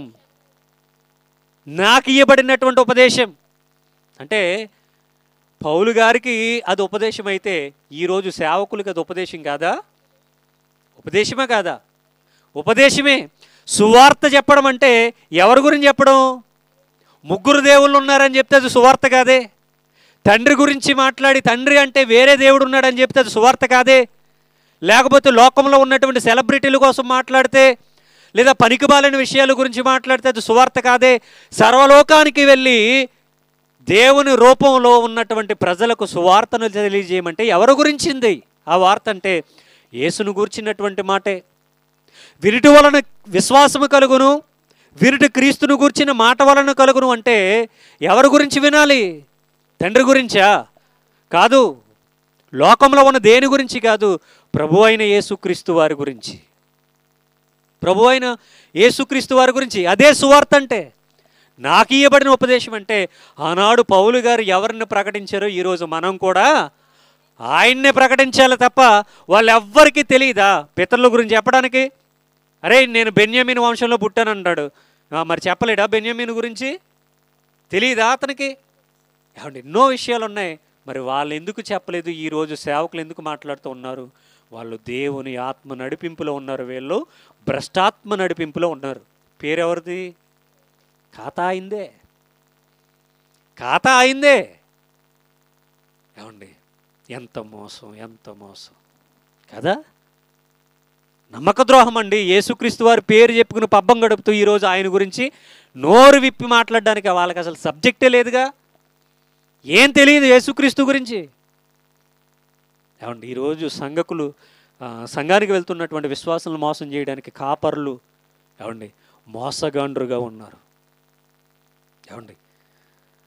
B: నాకు ఇయ్యబడినటువంటి ఉపదేశం అంటే పౌలు గారికి అది ఉపదేశం అయితే ఈరోజు సేవకులకి అది ఉపదేశం కాదా ఉపదేశమే కాదా ఉపదేశమే సువార్త చెప్పడం అంటే ఎవరి గురించి చెప్పడం ముగ్గురు దేవుళ్ళు ఉన్నారని చెప్తే అది సువార్త కాదే తండ్రి గురించి మాట్లాడి తండ్రి అంటే వేరే దేవుడు ఉన్నాడని చెప్తే అది సువార్త కాదే లేకపోతే లోకంలో ఉన్నటువంటి సెలబ్రిటీల కోసం మాట్లాడితే లేదా పనికిమాలిన విషయాల గురించి మాట్లాడితే అది సువార్త కాదే సర్వలోకానికి వెళ్ళి దేవుని రూపంలో ఉన్నటువంటి ప్రజలకు సువార్తను తెలియజేయమంటే ఎవరి గురించింది ఆ వార్త అంటే యేసును గూర్చినటువంటి మాటే విరిటి వలన విశ్వాసము కలుగును విరిటి క్రీస్తును గూర్చిన మాట వలన కలుగును అంటే ఎవరి గురించి వినాలి తండ్రి గురించా కాదు లోకంలో ఉన్న దేని గురించి కాదు ప్రభు అయిన యేసుక్రీస్తు వారి గురించి ప్రభు అయిన యేసుక్రీస్తు వారి గురించి అదే సువార్త అంటే నాకు ఇవ్వబడిన ఉపదేశం అంటే ఆనాడు పౌలు గారు ఎవరిని ప్రకటించారో ఈరోజు మనం కూడా ఆయన్నే ప్రకటించాలి తప్ప వాళ్ళెవ్వరికీ తెలియదా పితరుల గురించి చెప్పడానికి అరే నేను బెన్యామిన్ వంశంలో పుట్టానంటాడు ఆ, మరి చెప్పలేడా బెన్యామిన్ గురించి తెలియదా అతనికి ఏమండి ఎన్నో విషయాలు ఉన్నాయి మరి వాళ్ళు ఎందుకు చెప్పలేదు ఈరోజు సేవకులు ఎందుకు మాట్లాడుతూ ఉన్నారు వాళ్ళు దేవుని ఆత్మ నడిపింపులో ఉన్నారు వీళ్ళు భ్రష్టాత్మ నడిపింపులో ఉన్నారు పేరెవరిది ఖాతా అయిందే ఖాతా అయిందే ఏమండి ఎంత మోసం ఎంత మోసం కదా నమ్మక ద్రోహం అండి యేసుక్రీస్తు వారి పేరు చెప్పుకుని పబ్బం గడుపుతూ ఈరోజు ఆయన గురించి నోరు విప్పి మాట్లాడడానికి వాళ్ళకి అసలు సబ్జెక్టే లేదుగా ఏం తెలియదు యేసుక్రీస్తు గురించి ఏమండి ఈరోజు సంఘకులు ఆ, సంఘానికి వెళ్తున్నటువంటి విశ్వాసాలను మోసం చేయడానికి కాపర్లు ఏమండి మోసగాండ్రుగా ఉన్నారు ఏమండి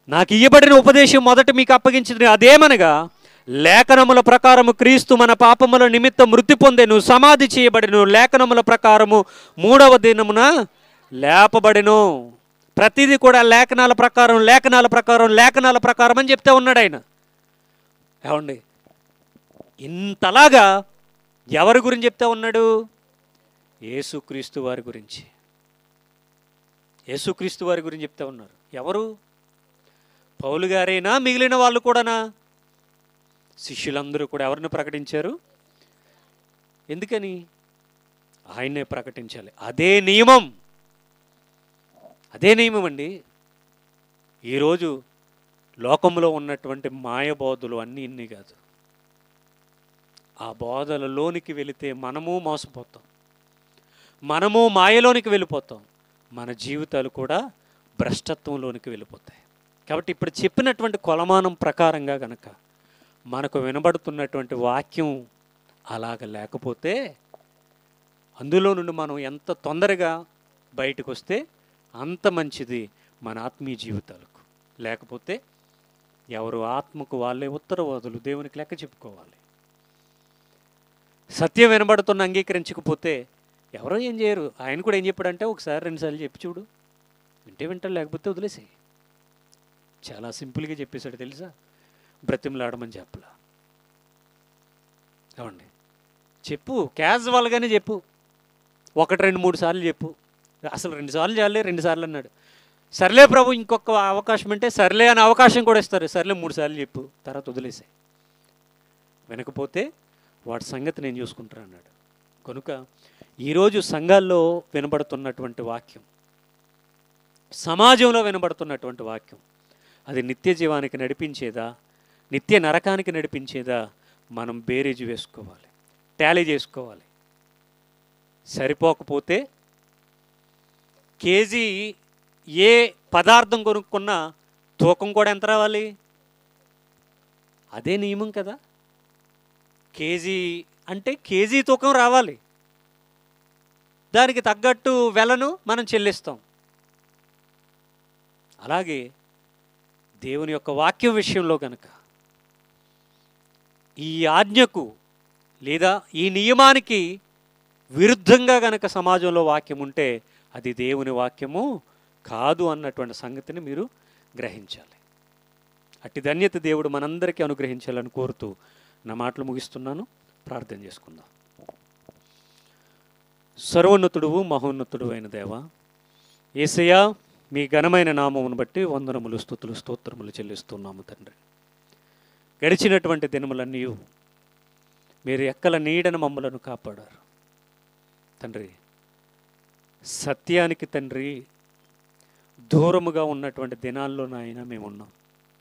B: నాకు ఇయ్యబడిన ఉపదేశం మొదట మీకు అప్పగించింది అదేమనగా లేఖనముల ప్రకారము క్రీస్తు మన పాపముల నిమిత్తం మృతి పొందెను సమాధి చేయబడిను లేఖనముల ప్రకారము మూడవ దినమున లేపబడిను ప్రతిదీ కూడా లేఖనాల ప్రకారం లేఖనాల ప్రకారం లేఖనాల ప్రకారం అని చెప్తే ఉన్నాడు ఆయన ఏమండి ఇంతలాగా ఎవరి గురించి చెప్తా ఉన్నాడు యేసుక్రీస్తు వారి గురించి యేసుక్రీస్తు వారి గురించి చెప్తా ఉన్నారు ఎవరు పౌలు గారైనా మిగిలిన వాళ్ళు కూడానా శిష్యులందరూ కూడా ఎవరిని ప్రకటించారు ఎందుకని ఆయన్నే ప్రకటించాలి అదే నియమం అదే నియమం అండి ఈరోజు లోకంలో ఉన్నటువంటి మాయ బోధలు అన్నీ ఇన్ని కాదు ఆ బోధలలోనికి వెళితే మనము మోసపోతాం మనము మాయలోనికి వెళ్ళిపోతాం మన జీవితాలు కూడా భ్రష్టత్వంలోనికి వెళ్ళిపోతాయి కాబట్టి ఇప్పుడు చెప్పినటువంటి కొలమానం ప్రకారంగా గనక మనకు వినబడుతున్నటువంటి వాక్యం అలాగ లేకపోతే అందులో నుండి మనం ఎంత తొందరగా బయటకు వస్తే అంత మంచిది మన ఆత్మీయ జీవితాలకు లేకపోతే ఎవరు ఆత్మకు వాళ్ళే ఉత్తరవాదులు దేవునికి లెక్క చెప్పుకోవాలి సత్యం వినబడుతున్న అంగీకరించకపోతే ఎవరో ఏం చేయరు ఆయన కూడా ఏం చెప్పాడంటే ఒకసారి రెండుసార్లు చెప్పి చూడు వింటే వింటారు లేకపోతే వదిలేసేయి చాలా సింపుల్గా చెప్పేశాడు తెలుసా బ్రతిమలాడమని చెప్పలా ఏమండి చెప్పు క్యాజువల్గానే చెప్పు ఒకటి రెండు మూడు సార్లు చెప్పు అసలు రెండు సార్లు చాలే రెండు సార్లు అన్నాడు సర్లే ప్రభు ఇంకొక అవకాశం అంటే సర్లే అనే అవకాశం కూడా ఇస్తారు సర్లే మూడు సార్లు చెప్పు తర్వాత వదిలేసాయి వినకపోతే వాడి సంగతి నేను చూసుకుంటాను అన్నాడు కనుక ఈరోజు సంఘాల్లో వినబడుతున్నటువంటి వాక్యం సమాజంలో వినబడుతున్నటువంటి వాక్యం అది నిత్య జీవానికి నడిపించేదా నిత్య నరకానికి నడిపించేదా మనం బేరేజ్ వేసుకోవాలి టాలీ చేసుకోవాలి సరిపోకపోతే కేజీ ఏ పదార్థం కొనుక్కున్నా తూకం కూడా ఎంత రావాలి అదే నియమం కదా కేజీ అంటే కేజీ తూకం రావాలి దానికి తగ్గట్టు వెలను మనం చెల్లిస్తాం అలాగే దేవుని యొక్క వాక్యం విషయంలో కనుక ఈ ఆజ్ఞకు లేదా ఈ నియమానికి విరుద్ధంగా గనక సమాజంలో వాక్యం ఉంటే అది దేవుని వాక్యము కాదు అన్నటువంటి సంగతిని మీరు గ్రహించాలి అట్టి ధన్యత దేవుడు మనందరికీ అనుగ్రహించాలని కోరుతూ నా మాటలు ముగిస్తున్నాను ప్రార్థన చేసుకుందాం సర్వోన్నతుడు మహోన్నతుడు అయిన దేవ ఏసయ్యా మీ ఘనమైన నామమును బట్టి వందనములు స్థుతులు స్తోత్రములు చెల్లిస్తున్నాము తండ్రి గడిచినటువంటి దినములన్నీ మీరు ఎక్కల నీడన మమ్మలను కాపాడారు తండ్రి సత్యానికి తండ్రి దూరముగా ఉన్నటువంటి దినాల్లో నాయన మేము ఉన్నాం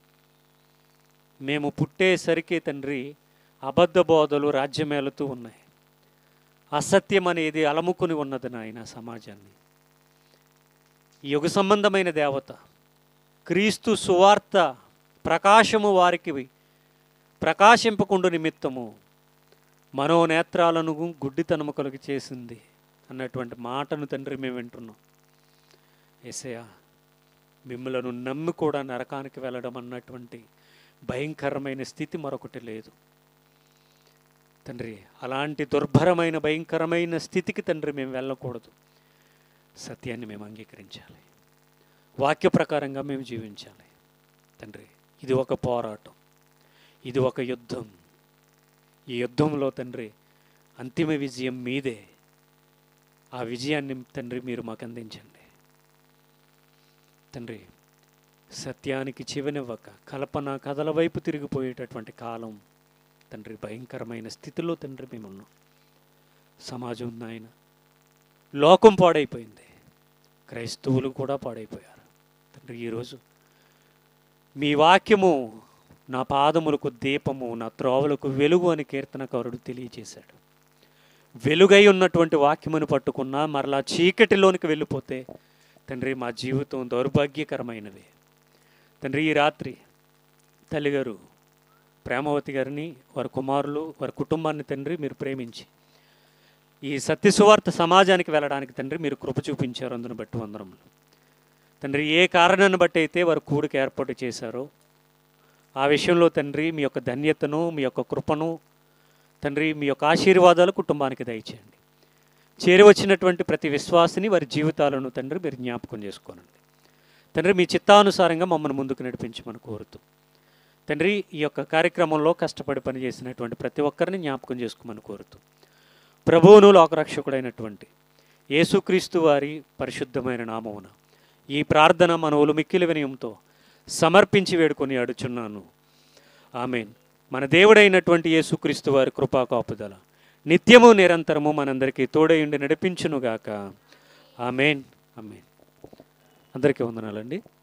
B: మేము పుట్టేసరికి తండ్రి అబద్ధ బోధలు రాజ్యమేలుతూ ఉన్నాయి అసత్యం అనేది అలముకుని ఉన్నది నాయన సమాజాన్ని ఈ యుగ సంబంధమైన దేవత క్రీస్తు సువార్త ప్రకాశము వారికి ప్రకాశింపకుండు నిమిత్తము మనోనేత్రాలను గుడ్డితనము కలుగు చేసింది అన్నటువంటి మాటను తండ్రి మేము వింటున్నాం ఏసయ్య మిమ్మలను నమ్మి కూడా నరకానికి వెళ్ళడం అన్నటువంటి భయంకరమైన స్థితి మరొకటి లేదు తండ్రి అలాంటి దుర్భరమైన భయంకరమైన స్థితికి తండ్రి మేము వెళ్ళకూడదు సత్యాన్ని మేము అంగీకరించాలి వాక్య ప్రకారంగా మేము జీవించాలి తండ్రి ఇది ఒక పోరాటం ఇది ఒక యుద్ధం ఈ యుద్ధంలో తండ్రి అంతిమ విజయం మీదే ఆ విజయాన్ని తండ్రి మీరు మాకు అందించండి తండ్రి సత్యానికి చివనివ్వక కల్పన కథల వైపు తిరిగిపోయేటటువంటి కాలం తండ్రి భయంకరమైన స్థితిలో తండ్రి మేము ఉన్నాం సమాజం నాయన లోకం పాడైపోయింది క్రైస్తవులు కూడా పాడైపోయారు తండ్రి ఈరోజు మీ వాక్యము నా పాదములకు దీపము నా త్రోవలకు వెలుగు అని కీర్తనకారుడు తెలియజేశాడు వెలుగై ఉన్నటువంటి వాక్యమును పట్టుకున్నా మరలా చీకటిలోనికి వెళ్ళిపోతే తండ్రి మా జీవితం దౌర్భాగ్యకరమైనది తండ్రి ఈ రాత్రి తల్లిగారు ప్రేమవతి గారిని వారి కుమారులు వారి కుటుంబాన్ని తండ్రి మీరు ప్రేమించి ఈ సత్యసువార్త సమాజానికి వెళ్ళడానికి తండ్రి మీరు కృప చూపించారు అందును బట్టి వందరములు తండ్రి ఏ కారణాన్ని బట్టి అయితే వారు కూడికి ఏర్పాటు చేశారో ఆ విషయంలో తండ్రి మీ యొక్క ధన్యతను మీ యొక్క కృపను తండ్రి మీ యొక్క ఆశీర్వాదాలు కుటుంబానికి దయచేయండి చేరి వచ్చినటువంటి ప్రతి విశ్వాసిని వారి జీవితాలను తండ్రి మీరు జ్ఞాపకం చేసుకోనండి తండ్రి మీ చిత్తానుసారంగా మమ్మల్ని ముందుకు నడిపించమని కోరుతూ తండ్రి ఈ యొక్క కార్యక్రమంలో కష్టపడి పనిచేసినటువంటి ప్రతి ఒక్కరిని జ్ఞాపకం చేసుకోమని కోరుతూ ప్రభువును లోకరక్షకుడైనటువంటి యేసుక్రీస్తు వారి పరిశుద్ధమైన నామమున ఈ ప్రార్థన మనవులు మిక్కిలి వినయంతో సమర్పించి వేడుకొని అడుచున్నాను ఆమెన్ మన దేవుడైనటువంటి యేసుక్రీస్తు వారి కృపా కాపుదల నిత్యము నిరంతరము మనందరికీ తోడయుండి నడిపించునుగాక ఆమెన్ ఆమెన్ అందరికీ వందనాలండి